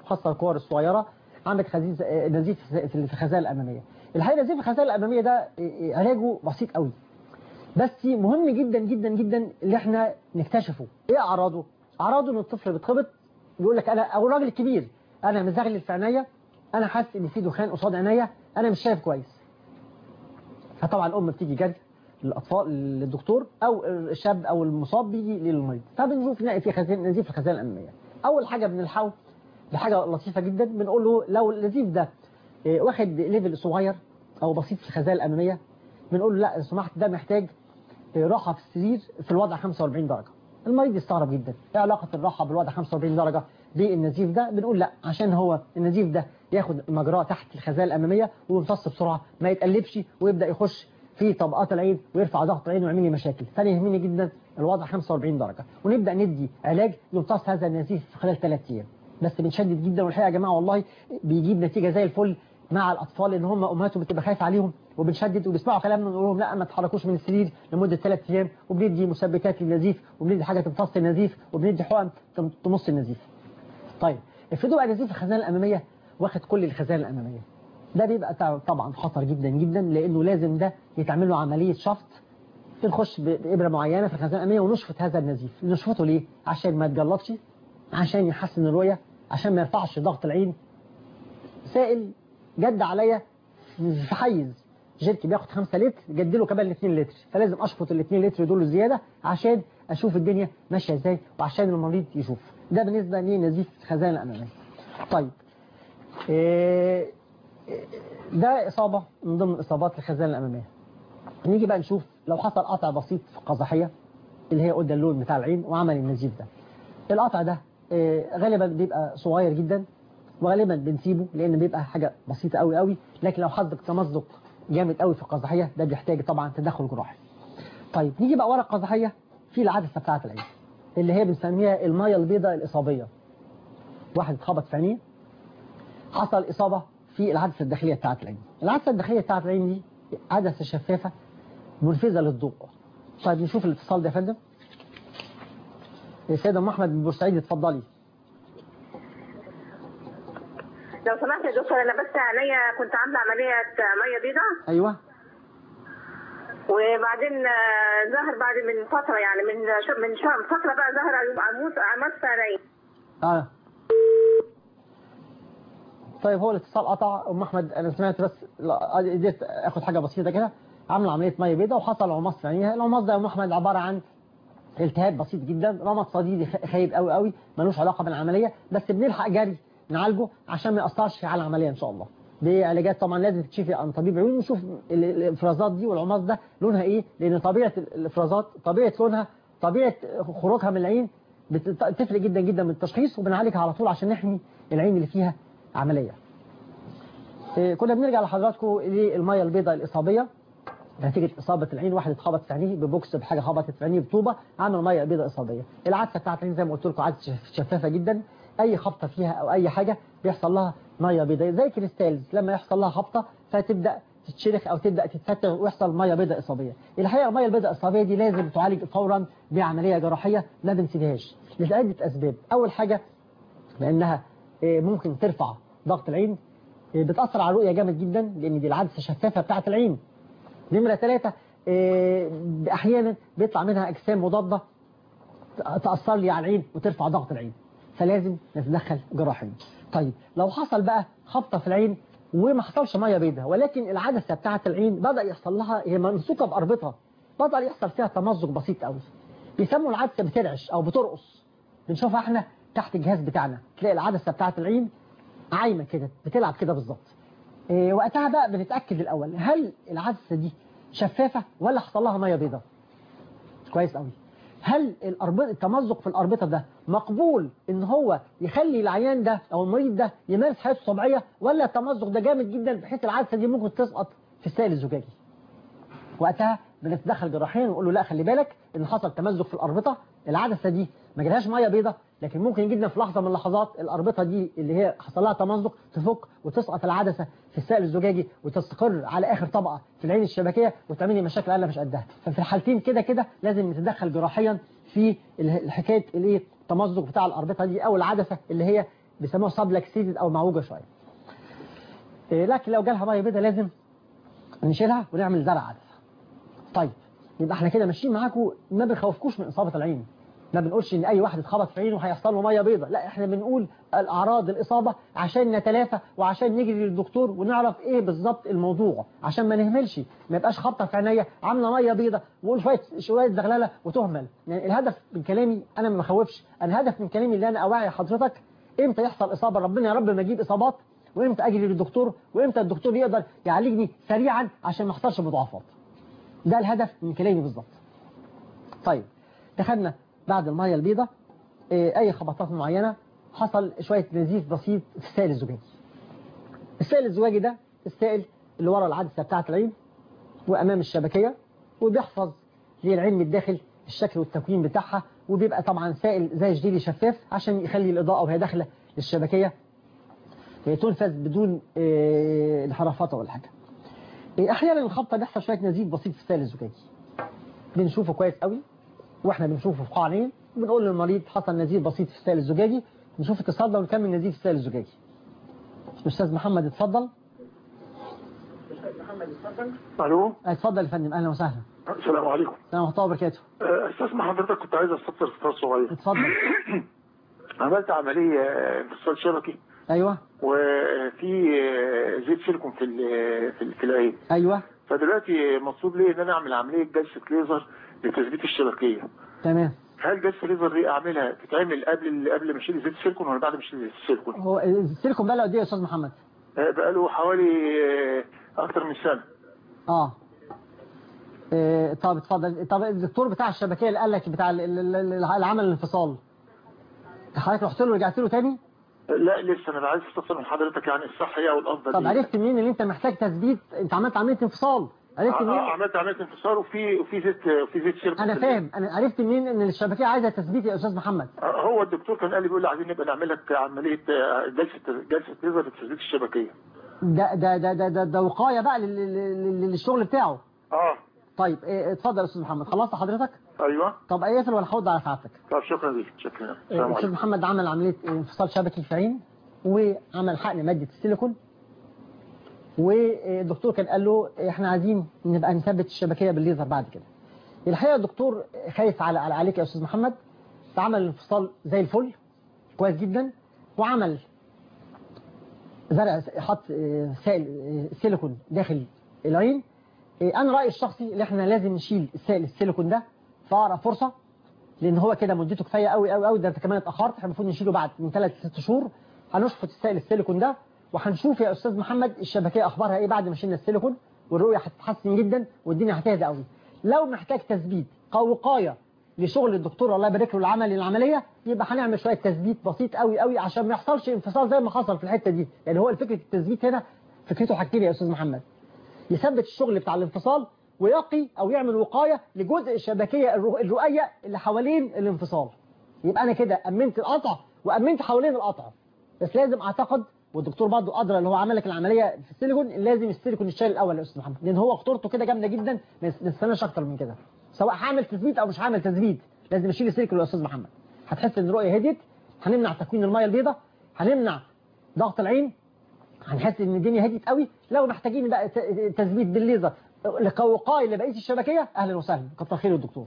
خاصه الكور الصغيره عندك خزيز آه، نزيف في الخزايا الاماميه الحقيقه نزيف الخزايا الاماميه ده آه، آه، علاجه بسيط قوي بس مهم جدا جدا جدا اللي احنا نكتشفه ايه اعراضه اعراضه ان الطفل بيتخبط يقول لك انا او الراجل الكبير انا مزغلل في عينيا انا حاسس ان في دخان قصاد عينيا انا مش شايف كويس فطبعا الام بتيجي جري للاطفال للدكتور او الشاب او المصاب بيجي للمريض فبنشوف نلاقي في خزان نزيف في الخزان الاماميه اول حاجه بنلحقه بحاجه لطيفه جدا بنقول له لو النزيف ده إيه، واخد ليفل صغير او بسيط في الخزايا الاماميه بنقول له لا لو سمحت ده محتاج إيه، راحه في السرير في الوضع 45 درجه المريض يستغرب جدا ايه علاقه الراحه بالوضع 45 درجه بالنزيف ده بنقول لا عشان هو النزيف ده ياخد مجراه تحت الخزايا الاماميه ويمتص بسرعه ما يتقلبش ويبدا يخش في طبقات العين ويرفع ضغط العين ويعمل لي مشاكل ثاني يهمني جدا الوضع 45 درجه ونبدا ندي علاج يمتص هذا النزيف في خلال ثلاث ايام بس بنشدد جدا والحقيقه يا جماعه والله بيجيب نتيجه زي الفل مع الاطفال ان هم امهاتهم بتبقى خايفه عليهم وبنشدد وبيسمعوا كلامنا نقول لهم لا ما تتحركوش من السرير لمده ثلاث ايام وبندي مثبتات للنزيف وبندي حاجه تمتص النزيف وبندي حقن تم- تمص النزيف. طيب افرضوا بقى نزيف الخزانه الاماميه واخد كل الخزانه الاماميه. ده بيبقى تع- طبعا خطر جدا جدا لانه لازم ده يتعمل له عمليه شفط بنخش ب- بابره معينه في الخزانه الاماميه ونشفط هذا النزيف نشفطه ليه عشان ما يتجلطش عشان يحسن الرؤيه عشان ما يرفعش ضغط العين سائل جد عليا في حيز جيركي بياخد 5 لتر جد له كمان 2 لتر فلازم اشفط ال 2 لتر دول زياده عشان اشوف الدنيا ماشيه ازاي وعشان المريض يشوف ده بالنسبه لنزيف الخزانه الاماميه طيب إيه ده اصابه من ضمن اصابات الخزانه الاماميه نيجي بقى نشوف لو حصل قطع بسيط في القزحيه اللي هي قدام اللون بتاع العين وعمل النزيف ده القطع ده إيه غالبا بيبقى صغير جدا وغالبا بنسيبه لان بيبقى حاجه بسيطه قوي قوي لكن لو حصل تمزق جامد قوي في القزحيه ده بيحتاج طبعا تدخل جراحي طيب نيجي بقى ورا القزحيه في العدسه بتاعه العين اللي هي بنسميها الميه البيضاء الاصابيه واحد اتخبط في عينيه حصل اصابه في العدسه الداخليه بتاعه العين العدسه الداخليه بتاعه العين دي عدسه شفافه منفذه للضوء طيب نشوف الاتصال ده يا فندم السيده ام احمد من بورسعيد اتفضلي لو سمحت يا دكتور انا بس عينيا كنت عامله عمليه ميه بيضاء ايوه وبعدين آه، ظهر بعد من فتره يعني من ش- من شهر فتره بقى ظهر عمود عمود في عينيا اه طيب هو الاتصال قطع ام احمد انا سمعت بس لا، قدرت اخد حاجه بسيطه كده عامله عمليه ميه بيضاء وحصل عماص في عينيها العماص ده يا ام احمد عباره عن التهاب بسيط جدا رمد صديدي خ- خايب قوي قوي ملوش علاقه بالعمليه بس بنلحق جري نعالجه عشان ما ياثرش على العمليه ان شاء الله بعلاجات طبعا لازم تكشفي عن طبيب عيون ونشوف ال- الافرازات دي والعماص ده لونها ايه لان طبيعه ال- الافرازات طبيعه لونها طبيعه خروجها من العين بت- بتفرق جدا جدا من التشخيص وبنعالجها على طول عشان نحمي العين اللي فيها عمليه إيه، كنا بنرجع لحضراتكم للميه البيضاء الاصابيه نتيجة إصابة العين واحد اتخبط في عينيه ببوكس بحاجة خبطت في عينيه بطوبة عمل مية بيضاء إصابية العدسة بتاعت العين زي ما قلت لكم عدسة شف- شفافة جدا أي خبطة فيها أو أي حاجة بيحصل لها مية بيضاء زي كريستالز لما يحصل لها خبطة فتبدأ تتشرخ أو تبدأ تتفتح ويحصل مية بيضاء إصابية الحقيقة المية البيضاء الإصابية دي لازم تعالج فورا بعملية جراحية ما بنسيبهاش لعدة أسباب أول حاجة لأنها إيه، ممكن ترفع ضغط العين إيه، بتأثر على الرؤية جامد جدا لأن دي العدسة الشفافة بتاعت العين نمرة ثلاثة إيه، أحيانا بيطلع منها أجسام مضادة تأثر لي على العين وترفع ضغط العين فلازم نتدخل جراحيا طيب لو حصل بقى خبطة في العين وما حصلش مية بيضاء ولكن العدسة بتاعة العين بدأ يحصل لها هي ممسوكة بأربطها بدأ يحصل فيها تمزق بسيط قوي بيسموا العدسة بترعش أو بترقص بنشوفها احنا تحت الجهاز بتاعنا تلاقي العدسة بتاعة العين عايمة كده بتلعب كده بالظبط إيه وقتها بقى بنتأكد الأول هل العدسة دي شفافة ولا حصل لها مية بيضاء كويس قوي هل الأربطة التمزق في الأربطة ده مقبول إن هو يخلي العيان ده أو المريض ده يمارس حياته الطبيعية ولا التمزق ده جامد جدا بحيث العدسة دي ممكن تسقط في السائل الزجاجي وقتها بنتدخل جراحيا ونقول له لا خلي بالك ان حصل تمزق في الاربطه العدسه دي ما جالهاش ميه بيضاء لكن ممكن جدا في لحظه من اللحظات الاربطه دي اللي هي حصل لها تمزق تفك وتسقط العدسه في السائل الزجاجي وتستقر على اخر طبقه في العين الشبكيه وتعمل لي مشاكل انا مش قدها ففي الحالتين كده كده لازم نتدخل جراحيا في ال- الحكايه الايه التمزق بتاع الاربطه دي او العدسه اللي هي بيسموها سابلاكسيتد او معوجه شويه إيه، لكن لو جالها ميه بيضاء لازم نشيلها ونعمل زرع عدسه طيب يبقى احنا كده ماشيين معاكم ما بنخوفكوش من اصابه العين ما بنقولش ان اي واحد اتخبط في عينه هيحصل له ميه بيضاء لا احنا بنقول الاعراض الاصابه عشان نتلافى وعشان نجري للدكتور ونعرف ايه بالظبط الموضوع عشان ما نهملش ما يبقاش خبطه في عينيا عامله ميه بيضاء ونقول شويه شويه زغلله وتهمل يعني الهدف من كلامي انا ما بخوفش انا الهدف من كلامي اللي انا اوعي حضرتك امتى يحصل اصابه ربنا يا رب ما يجيب اصابات وامتى اجري للدكتور وامتى الدكتور يقدر يعالجني سريعا عشان ما احصلش مضاعفات ده الهدف من كلامي بالظبط طيب دخلنا بعد الميه البيضاء إيه، اي خبطات معينه حصل شويه نزيف بسيط في السائل الزجاجي السائل الزجاجي ده السائل اللي ورا العدسه بتاعه العين وامام الشبكيه وبيحفظ للعين من الداخل الشكل والتكوين بتاعها وبيبقى طبعا سائل زي جديلي شفاف عشان يخلي الاضاءه وهي داخله للشبكيه تنفذ بدون إيه، انحرافات ولا حاجه إيه، احيانا الخبطه بيحصل شويه نزيف بسيط في السائل الزجاجي بنشوفه كويس قوي واحنا بنشوفه في قاع عين بنقول للمريض حصل نزيف بسيط في السائل الزجاجي نشوف اتصال ده ونكمل نزيف السائل الزجاجي استاذ محمد اتفضل الو اتفضل يا فندم اهلا وسهلا السلام عليكم السلام ورحمه الله وبركاته آه، استاذ ما حضرتك كنت عايز استفسر استفسار صغير اتفضل عملت عمليه آه، انفصال شبكي ايوه وفي آه، زيت سيليكون في ال- في ال- في العين ايوه فدلوقتي مطلوب لي ان انا اعمل عمليه جلسه ليزر لتثبيت الشبكيه تمام هل جلسه ليزر دي اعملها تتعمل قبل قبل ما اشيل زيت السيليكون ولا بعد ما اشيل زيت السيليكون؟ هو السيليكون بقى له قد ايه يا استاذ محمد آه، بقاله حوالي آه، اكتر من سنه اه إيه طب اتفضل طب الدكتور بتاع الشبكيه اللي قال لك بتاع ال- ال- ال- العمل الانفصال حضرتك رحت له ورجعت له تاني لا لسه انا عايز استفسر من حضرتك يعني الصح ايه او الافضل طب إيه؟ عرفت منين ان انت محتاج تثبيت انت عملت عمليه انفصال عرفت آه، منين آه، عملت عمليه انفصال وفي وفي زيت وفي زيت سيليكون انا في فاهم انا عرفت منين ان الشبكيه عايزه تثبيت يا استاذ محمد آه، هو الدكتور كان قال لي بيقول لي عايزين نبقى نعمل لك عمليه آه، جلسه جلسه ليزر لتثبيت الشبكيه ده ده ده ده ده, ده وقايه بقى لل- لل- لل- للشغل بتاعه اه طيب إيه، اتفضل يا استاذ محمد خلصت حضرتك ايوه طب اقفل ولا هحط على ساعتك طب شكرا ليك شكرا إيه، السلام الاستاذ عليكم محمد عمل عمليه انفصال شبكي في عين وعمل حقن ماده السيليكون والدكتور كان قال له احنا عايزين نبقى نثبت الشبكيه بالليزر بعد كده الحقيقه الدكتور خايف على على عليك يا استاذ محمد فعمل الانفصال زي الفل كويس جدا وعمل زرع حط آه، سائل آه، سيليكون داخل العين آه، انا رايي الشخصي ان احنا لازم نشيل السائل السيليكون ده في اقرب فرصه لان هو كده مدته كفايه قوي قوي قوي ده انت كمان اتاخرت احنا المفروض نشيله بعد من ثلاث لست شهور هنشفط السائل السيليكون ده وهنشوف يا استاذ محمد الشبكيه اخبارها ايه بعد ما شلنا السيليكون والرؤيه هتتحسن جدا والدنيا هتهدى قوي لو محتاج تثبيت او وقايه لشغل الدكتور الله يبارك له العمل العمليه يبقى هنعمل شويه تثبيت بسيط قوي قوي عشان ما يحصلش انفصال زي ما حصل في الحته دي يعني هو فكره التثبيت هنا فكرته حاجتين يا استاذ محمد يثبت الشغل بتاع الانفصال ويقي او يعمل وقايه لجزء الشبكيه الرو- الرؤيه اللي حوالين الانفصال يبقى انا كده امنت القطع وامنت حوالين القطع بس لازم اعتقد والدكتور برضه ادرى اللي هو عمل لك العمليه في السيليكون لازم السيليكون يتشال الاول يا استاذ محمد لان هو خطورته كده جامده جدا ما يس- ما نستناش اكتر من كده سواء هعمل تثبيت او مش هعمل تثبيت لازم اشيل السيليكون يا استاذ محمد هتحس ان الرؤيه هديت هنمنع تكوين الميه البيضاء هنمنع ضغط العين هنحس ان الدنيا هديت قوي لو محتاجين بقى ت- تثبيت بالليزر لكوقايه لبقيه الشبكيه اهلا وسهلا كتر خير الدكتور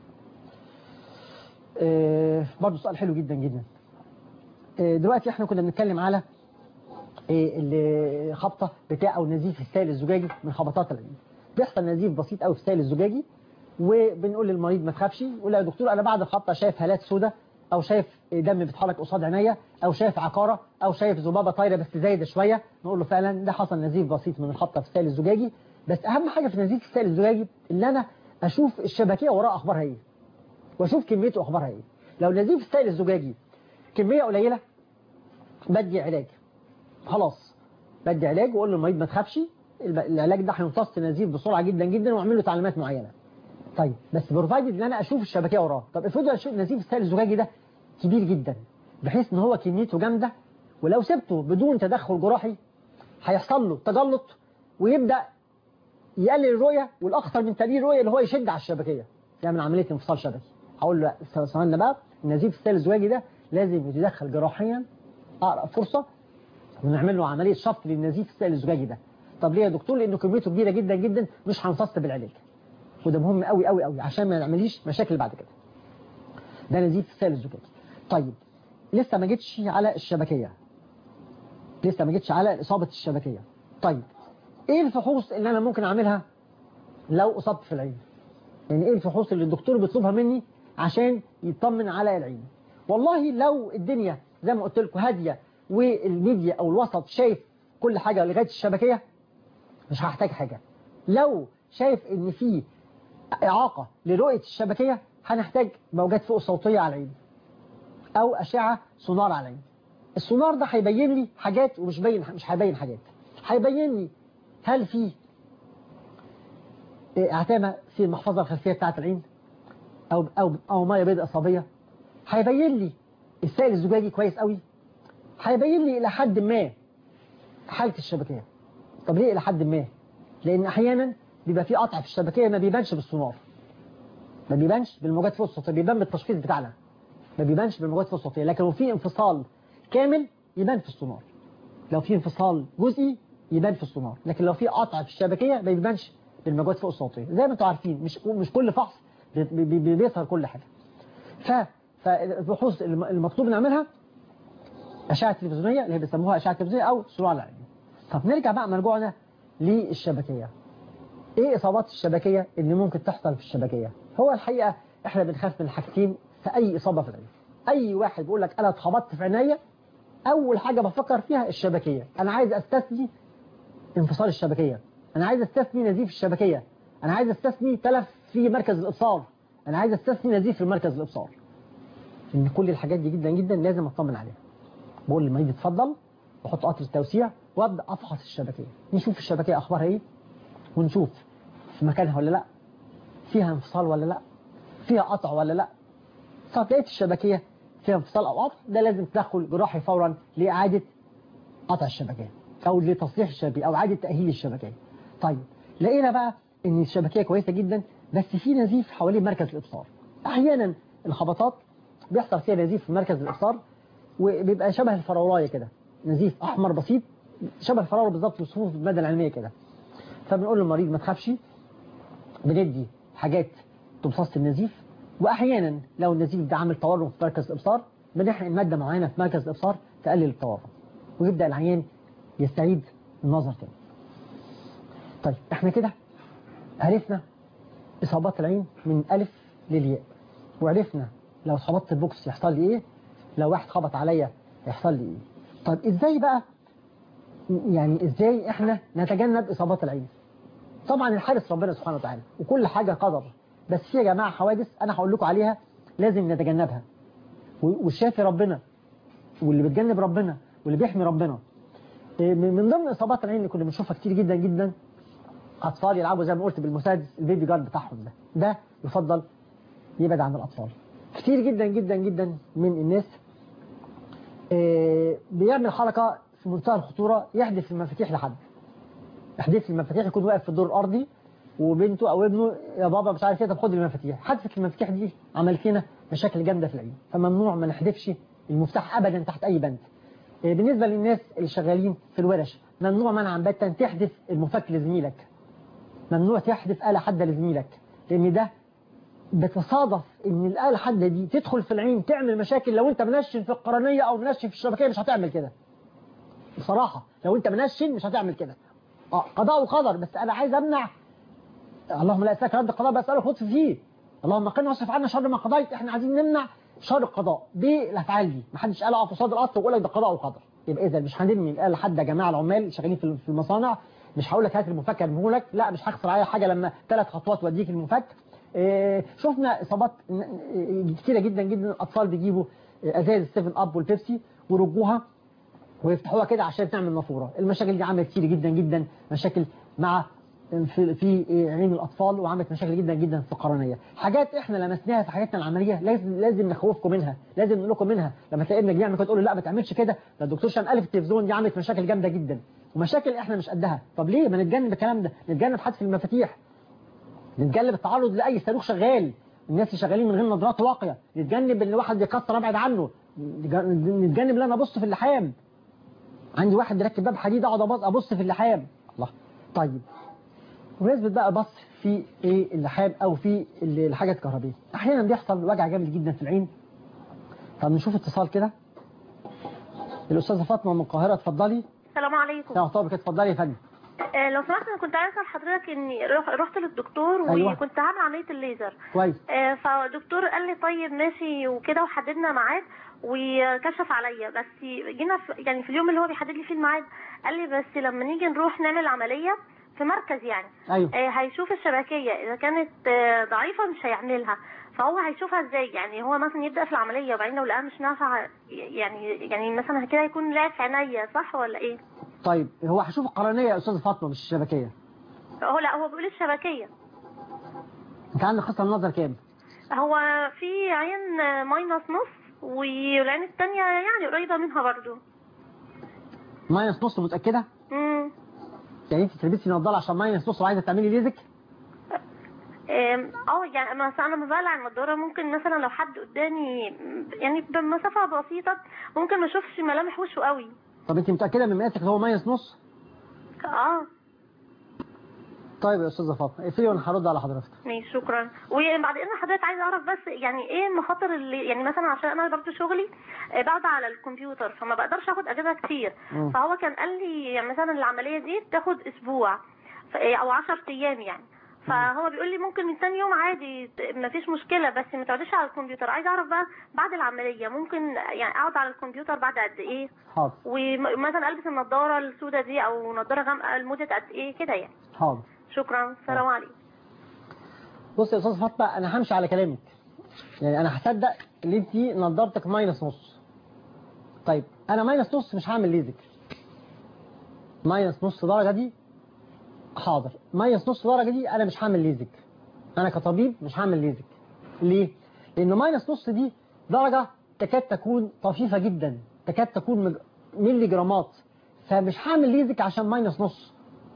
آه، برضه سؤال حلو جدا جدا آه، دلوقتي احنا كنا بنتكلم على آه، الخبطه بتاع او نزيف السائل الزجاجي من خبطات العين بيحصل نزيف بسيط قوي في السائل الزجاجي وبنقول للمريض ما تخافش يقول له يا دكتور انا بعد الخبطه شايف هالات سوداء او شايف دم بيتحرك قصاد عينيا او شايف عقاره او شايف ذبابه طايره بس زايده شويه نقول له فعلا ده حصل نزيف بسيط من الخبطه في السائل الزجاجي بس اهم حاجه في نزيف السائل الزجاجي ان انا اشوف الشبكيه وراها اخبارها ايه واشوف كميته اخبارها ايه لو نزيف السائل الزجاجي كميه قليله بدي علاج خلاص بدي علاج واقول للمريض ما تخافش الب- العلاج ده هيمتص نزيف بسرعه جدا جدا واعمل له تعليمات معينه طيب بس بروفايدد ان انا اشوف الشبكيه وراه طب افرض أشوف نزيف السائل الزجاجي ده كبير جدا بحيث ان هو كميته جامده ولو سبته بدون تدخل جراحي هيحصل له تجلط ويبدا يقلل الرؤيه والاخطر من تقليل الرؤيه اللي هو يشد على الشبكيه يعمل عمليه انفصال شبكي هقول له لا ثواني بقى نزيف السائل الزجاجي ده لازم يتدخل جراحيا اقرب فرصه ونعمل له عمليه شفط للنزيف السائل الزجاجي ده طب ليه يا دكتور لانه كميته كبيره جدا جدا مش هنفصل بالعلاج وده مهم قوي قوي قوي عشان ما نعمليش مشاكل بعد كده ده نزيف السائل الزجاجي طيب لسه ما جيتش على الشبكيه لسه ما جيتش على اصابه الشبكيه طيب ايه الفحوص اللي انا ممكن اعملها لو اصبت في العين يعني ايه الفحوص اللي الدكتور بيطلبها مني عشان يطمن على العين والله لو الدنيا زي ما قلت لكم هاديه والميديا او الوسط شايف كل حاجه لغايه الشبكيه مش هحتاج حاجه لو شايف ان في اعاقه لرؤيه الشبكيه هنحتاج موجات فوق صوتيه على العين او اشعه سونار على العين السونار ده هيبين لي حاجات ومش باين مش هيبين حاجات هيبين لي هل في اعتامه في المحفظه الخلفيه بتاعه العين او او او ميه بيضاء اصابيه هيبين لي السائل الزجاجي كويس قوي هيبين لي الى حد ما حاله الشبكيه طب ليه الى حد ما لان احيانا بيبقى في قطع في الشبكيه ما بيبانش بالسونار ما بيبانش بالموجات فوق الصوتيه بيبان بالتشخيص بتاعنا ما بيبانش بالموجات فوق الصوتيه لكن لو في انفصال كامل يبان في السونار لو في انفصال جزئي يبان في السونار لكن لو في قطع في الشبكيه ما بيبانش بالموجات فوق الصوتيه زي ما انتم عارفين مش مش كل فحص بي- بي- بيظهر كل حاجه ف فالبحوث الم- المطلوب نعملها اشعه تلفزيونيه اللي هي بيسموها اشعه تلفزيونيه او سرعه العين طب نرجع بقى مرجوعنا للشبكيه ايه اصابات الشبكيه اللي ممكن تحصل في الشبكيه هو الحقيقه احنا بنخاف من حاجتين في اي اصابه في العين اي واحد بيقول لك انا اتخبطت في عينيا اول حاجه بفكر فيها الشبكيه انا عايز استثني انفصال الشبكيه انا عايز استثني نزيف الشبكيه انا عايز استثني تلف في مركز الابصار انا عايز استثني نزيف في مركز الابصار ان كل الحاجات دي جدا جدا لازم اطمن عليها بقول للمريض اتفضل بحط قطر التوسيع وابدا افحص الشبكيه نشوف الشبكيه اخبارها ايه ونشوف في مكانها ولا لا فيها انفصال ولا لا فيها قطع ولا لا طب لقيت الشبكيه فيها انفصال او قطع ده لازم تدخل جراحي فورا لاعاده قطع الشبكيه او لتصليح الشبكيه او اعاده تاهيل الشبكيه طيب لقينا بقى ان الشبكيه كويسه جدا بس في نزيف حوالين مركز الابصار احيانا الخبطات بيحصل فيها نزيف في مركز الابصار وبيبقى شبه الفراولايه كده نزيف احمر بسيط شبه الفراوله بالظبط بيوصفوه في الماده العلميه كده فبنقول للمريض ما تخافش بندي حاجات تمتص النزيف واحيانا لو النزيف ده عامل تورم في مركز الابصار بنحقن ماده معينه في مركز الابصار تقلل التورم ويبدا العيان يستعيد النظر تاني طيب احنا كده عرفنا اصابات العين من الف للياء وعرفنا لو اتخبطت البوكس يحصل لي ايه لو واحد خبط عليا يحصل لي ايه طيب ازاي بقى يعني ازاي احنا نتجنب اصابات العين طبعا الحارس ربنا سبحانه وتعالى وكل حاجة قدر بس في يا جماعة حوادث انا هقول لكم عليها لازم نتجنبها والشافي ربنا واللي بتجنب ربنا واللي بيحمي ربنا إيه، من من ضمن اصابات العين اللي كنا بنشوفها كتير جدا جدا اطفال يلعبوا زي ما قلت بالمسدس البيبي جارد بتاعهم ده ده يفضل يبعد عن الاطفال كتير جدا جدا جدا من الناس إيه، بيعمل حركة في منتهى الخطورة يحدف المفاتيح لحد يحدف المفاتيح يكون واقف في الدور الأرضي وبنته أو ابنه يا بابا مش عارف ايه طب خد المفاتيح حادثة المفاتيح دي عملت لنا مشاكل جامدة في العين فممنوع ما نحدفش المفتاح أبدا تحت أي بند إيه، بالنسبة للناس اللي شغالين في الورش ممنوع منعا باتا تحدف المفك لزميلك ممنوع تحدف آلة حادة لزميلك لأن ده بتصادف ان الآلة الحادة دي تدخل في العين تعمل مشاكل لو انت منشن في القرنية او منشن في الشبكية مش هتعمل كده بصراحة لو انت منشن مش هتعمل كده اه قضاء وقدر بس انا عايز امنع اللهم لا اسالك رد القضاء بسألك لطف فيه اللهم قنا واصرف عنا شر ما قضيت احنا عايزين نمنع شر القضاء بالافعال دي محدش قال اقف قصاد القطر ويقول لك ده قضاء وقدر يبقى اذا مش هنرمي الآلة الحادة يا جماعة العمال شغالين في في المصانع مش هقول لك هات المفك ارميه لك لا مش هخسر عليا حاجة لما ثلاث خطوات واديك المفك إيه، شفنا اصابات ن- كتيره جدا جدا الاطفال بيجيبوا ازايز السيفن اب والبيبسي ويرجوها ويفتحوها كده عشان تعمل نافوره المشاكل دي عملت كتير جدا جدا مشاكل مع في, في عين الاطفال وعملت مشاكل جدا جدا في القرنيه حاجات احنا لمسناها في حياتنا العمليه لازم لازم نخوفكم منها لازم نقول لكم منها لما تلاقي ابنك بيعمل كده تقول له لا ما تعملش كده ده الدكتور شام قال في التلفزيون دي عملت مشاكل جامده جدا ومشاكل احنا مش قدها طب ليه ما نتجنب الكلام ده نتجنب حذف المفاتيح نتجنب التعرض لاي صاروخ شغال الناس اللي شغالين من غير نظارات واقيه نتجنب ان الواحد يكسر ابعد عنه نتجنب ان انا ابص في اللحام عندي واحد بيركب باب حديد اقعد ابص ابص في اللحام الله طيب بمناسبة بقى بص في ايه اللحام او في الحاجة الكهربية احيانا بيحصل وجع جامد جدا في العين طب نشوف اتصال كده الاستاذه فاطمه من القاهره اتفضلي السلام عليكم لا طبعا اتفضلي يا فندم آه، لو سمحت انا كنت عايزه اسال حضرتك اني رح- رحت للدكتور أيوة. وكنت هعمل عمليه الليزر كويس آه، فالدكتور قال لي طيب ماشي وكده وحددنا ميعاد وكشف عليا بس جينا في يعني في اليوم اللي هو بيحدد لي فيه الميعاد قال لي بس لما نيجي نروح نعمل عمليه في مركز يعني أيوة. آه، هيشوف الشبكيه اذا كانت آه، ضعيفه مش هيعملها فهو هيشوفها ازاي يعني هو مثلا يبدا في العمليه وبعدين لو لقاها مش نافعه يعني يعني مثلا كده يكون لعب في عينيا صح ولا ايه؟ طيب هو هشوف القرنيه يا استاذه فاطمه مش الشبكيه هو لا هو بيقول الشبكيه انت عندك خصم النظر كام هو في عين ماينس نص والعين التانية يعني قريبة منها برضو ماينس نص متاكده امم يعني انت تلبسي نظاره عشان ماينس نص وعايزه تعملي ليزك أم، اه يعني انا انا لما بقلع النضاره ممكن مثلا لو حد قدامي يعني بمسافه بسيطه ممكن ما اشوفش ملامح وشه قوي طب انت متاكده من مقاسك هو ماينس نص اه طيب يا استاذه فاطمه اقفلي وانا هرد على حضرتك ماشي شكرا وبعد اذن حضرتك عايزه اعرف بس يعني ايه المخاطر اللي يعني مثلا عشان انا برضه شغلي آه، بقعد على الكمبيوتر فما بقدرش اخد اجازه كتير مم. فهو كان قال لي يعني مثلا العمليه دي بتاخد اسبوع ف- او 10 ايام يعني فهو بيقول لي ممكن من تاني يوم عادي ت- مفيش مشكله بس ما تقعديش على الكمبيوتر عايزه اعرف بقى بعد العمليه ممكن يعني اقعد على الكمبيوتر بعد قد ايه حاضر ومثلا البس النضاره السوداء دي او نضاره غامقه لمده قد ايه كده يعني حاضر شكرا سلام عليكم بص يا استاذ فاطمه انا همشي على كلامك يعني انا هصدق ان انت نضارتك ماينس نص طيب انا ماينس نص مش هعمل ليزك ماينس نص درجه دي حاضر ماينس نص درجه دي انا مش هعمل ليزك انا كطبيب مش هعمل ليزك ليه لان ماينس نص دي درجه تكاد تكون طفيفه جدا تكاد تكون مج- ملي جرامات فمش هعمل ليزك عشان ماينس نص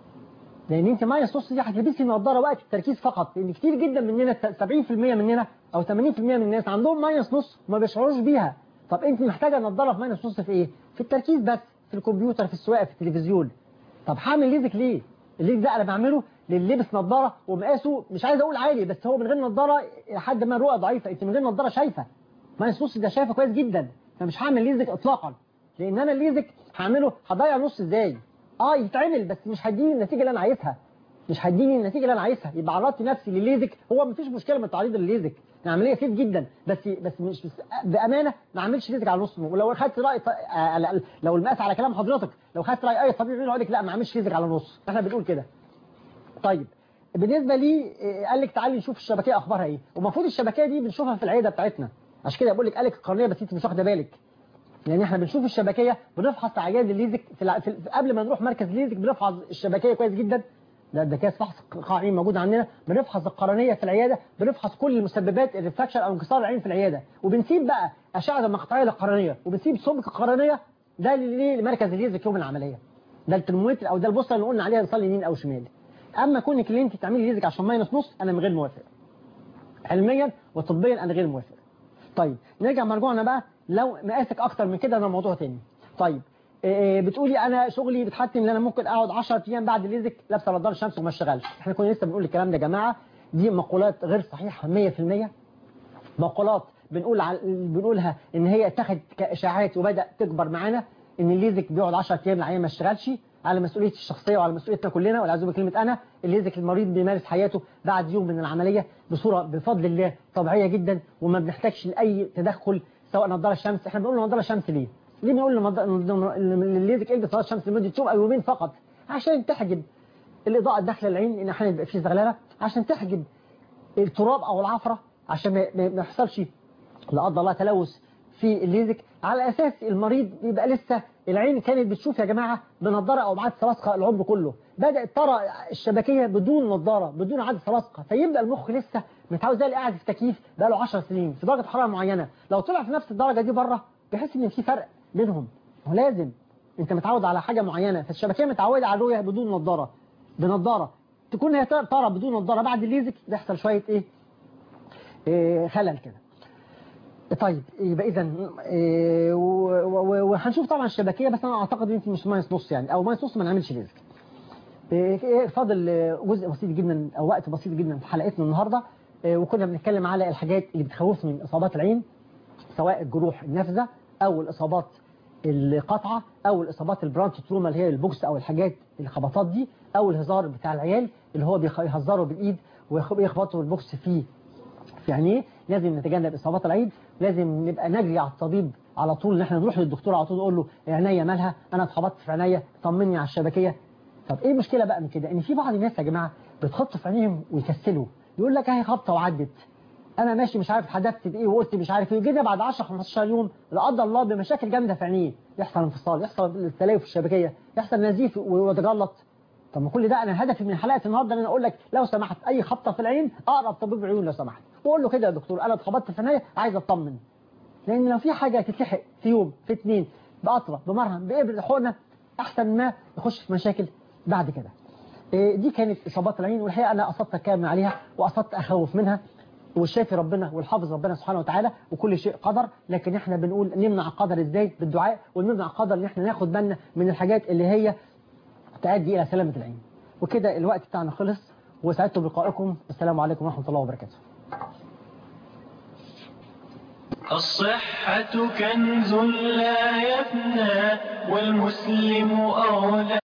لان انت ماينس نص دي هتلبسي نظاره وقت التركيز فقط لان كتير جدا مننا 70% مننا او 80% من الناس عندهم ماينس نص وما بيشعروش بيها طب انت محتاجه نظاره في ماينس نص في ايه في التركيز بس في الكمبيوتر في السواقه في التلفزيون طب هعمل ليزك ليه الليزك ده انا بعمله للي لبس نظاره ومقاسه مش عايز اقول عالي بس هو من غير نظاره لحد ما الرؤيه ضعيفه انت من غير نظاره شايفه ماينس نص ده شايفه كويس جدا فمش هعمل ليزك اطلاقا لان انا الليزك هعمله هضيع نص ازاي اه يتعمل بس مش هيديني النتيجه اللي انا عايزها مش هيديني النتيجه اللي انا عايزها يبقى عرضت نفسي للليزك هو مفيش مشكله من تعريض الليزك العمليه سيف جدا بس بس مش بس بامانه ما اعملش ليزك على نص ولو خدت راي ط- آه، لو المقاس على كلام حضرتك لو خدت راي اي طبيب منه يقول لك لا ما اعملش ليزك على نص احنا بنقول كده طيب بالنسبه لي آه، قال لك تعالي نشوف الشبكيه اخبارها ايه والمفروض الشبكيه دي بنشوفها في العياده بتاعتنا عشان كده بقول لك قال لك القرنيه بس انت مش واخده بالك يعني احنا بنشوف الشبكيه بنفحص عيان الليزك في الع... في... في- قبل ما نروح مركز ليزك بنفحص الشبكيه كويس جدا ده ده كاس فحص قاعين موجود عندنا بنفحص القرنيه في العياده بنفحص كل مسببات الريفراكشن او انكسار العين في العياده وبنسيب بقى اشعه مقطعيه للقرنيه وبنسيب سمك القرنيه ده ليه لمركز الليزك يوم العمليه ده الترمومتر او ده البوصله اللي قلنا عليها نصلي يمين او شمال اما كونك اللي انت تعملي ليزك عشان ماينس نص انا من غير موافق علميا وطبيا انا غير موافق طيب نرجع مرجوعنا بقى لو مقاسك اكتر من كده ده موضوع تاني طيب إيه بتقولي انا شغلي بتحتم ان انا ممكن اقعد 10 ايام بعد الليزك لابسه نظاره شمس وما اشتغلش احنا كنا لسه بنقول الكلام ده يا جماعه دي مقولات غير صحيحه 100% مقولات بنقول على بنقولها ان هي اتخذت كاشاعات وبدا تكبر معانا ان الليزك بيقعد 10 ايام العيان ما اشتغلش على مسؤوليتي الشخصيه وعلى مسؤوليتنا كلنا والعياذ بالله كلمه انا الليزك المريض بيمارس حياته بعد يوم من العمليه بصوره بفضل الله طبيعيه جدا وما بنحتاجش لاي تدخل سواء نظاره شمس احنا بنقول نظاره شمس ليه؟ ليه بنقول لنض- الليزك البس نظاره شمس لمده يوم او يومين فقط عشان تحجب الاضاءه داخل العين ان احيانا يبقى فيه زغلله عشان تحجب التراب او العفره عشان ما- ما ما يحصلش لا قدر الله تلوث في الليزك على اساس المريض بيبقى لسه العين كانت بتشوف يا جماعه بنضاره او بعدسه لاصقه العمر كله بدات ترى الشبكيه بدون نضاره بدون عدسه لاصقه فيبدا المخ لسه متعود زي اللي قاعد في تكييف بقى له 10 سنين في درجه حراره معينه لو طلع في نفس الدرجه دي بره بيحس ان في فرق بينهم ولازم انت متعود على حاجه معينه فالشبكيه متعوده على الرؤيه بدون نضاره بنضاره تكون هي ترى بدون نضاره بعد الليزك بيحصل شويه ايه, إيه خلل كده طيب يبقى اذا وهنشوف طبعا الشبكيه بس انا اعتقد انت مش ماينس نص يعني او ماينس نص ما نعملش ريسك إيه، فاضل جزء بسيط جدا او وقت بسيط جدا في حلقتنا النهارده إيه، وكنا بنتكلم على الحاجات اللي بتخوفنا من اصابات العين سواء الجروح النافذه او الاصابات القطعه او الاصابات البرانش تروما اللي هي البوكس او الحاجات الخبطات دي او الهزار بتاع العيال اللي هو بيهزروا بالايد ويخبطوا البوكس فيه في عينيه لازم نتجنب اصابات العين لازم نبقى نجري على الطبيب على طول ان احنا نروح للدكتور على طول نقول له عينيا مالها انا اتخبطت في عينيا طمني على الشبكيه طب ايه المشكله بقى من كده ان في بعض الناس يا جماعه بتحط في عينيهم ويكسلوا يقول لك اهي خبطه وعدت انا ماشي مش عارف حدثت بايه وقلت مش عارف ايه وجينا بعد 10 15 يوم لا قدر الله بمشاكل جامده في عينيه يحصل انفصال يحصل تليف في الشبكيه يحصل نزيف ويتجلط طب ما كل ده انا هدفي من حلقه النهارده ان انا اقول لك لو سمحت اي خبطه في العين اقرب طبيب عيون لو سمحت واقول له كده يا دكتور انا اتخبطت في عينيا عايز اطمن لان لو في حاجه تتلحق في يوم في اثنين بقطره بمرهم بابره حقنه احسن ما يخش في مشاكل بعد كده إيه دي كانت اصابات العين والحقيقه انا قصدت اتكلم عليها وقصدت اخوف منها والشافي ربنا والحافظ ربنا سبحانه وتعالى وكل شيء قدر لكن احنا بنقول نمنع القدر ازاي بالدعاء ونمنع القدر ان احنا ناخد بالنا من الحاجات اللي هي تؤدي الى سلامه العين وكده الوقت بتاعنا خلص وسعدت بلقائكم السلام عليكم ورحمه الله وبركاته الصحة كنز لا يفنى والمسلم أولى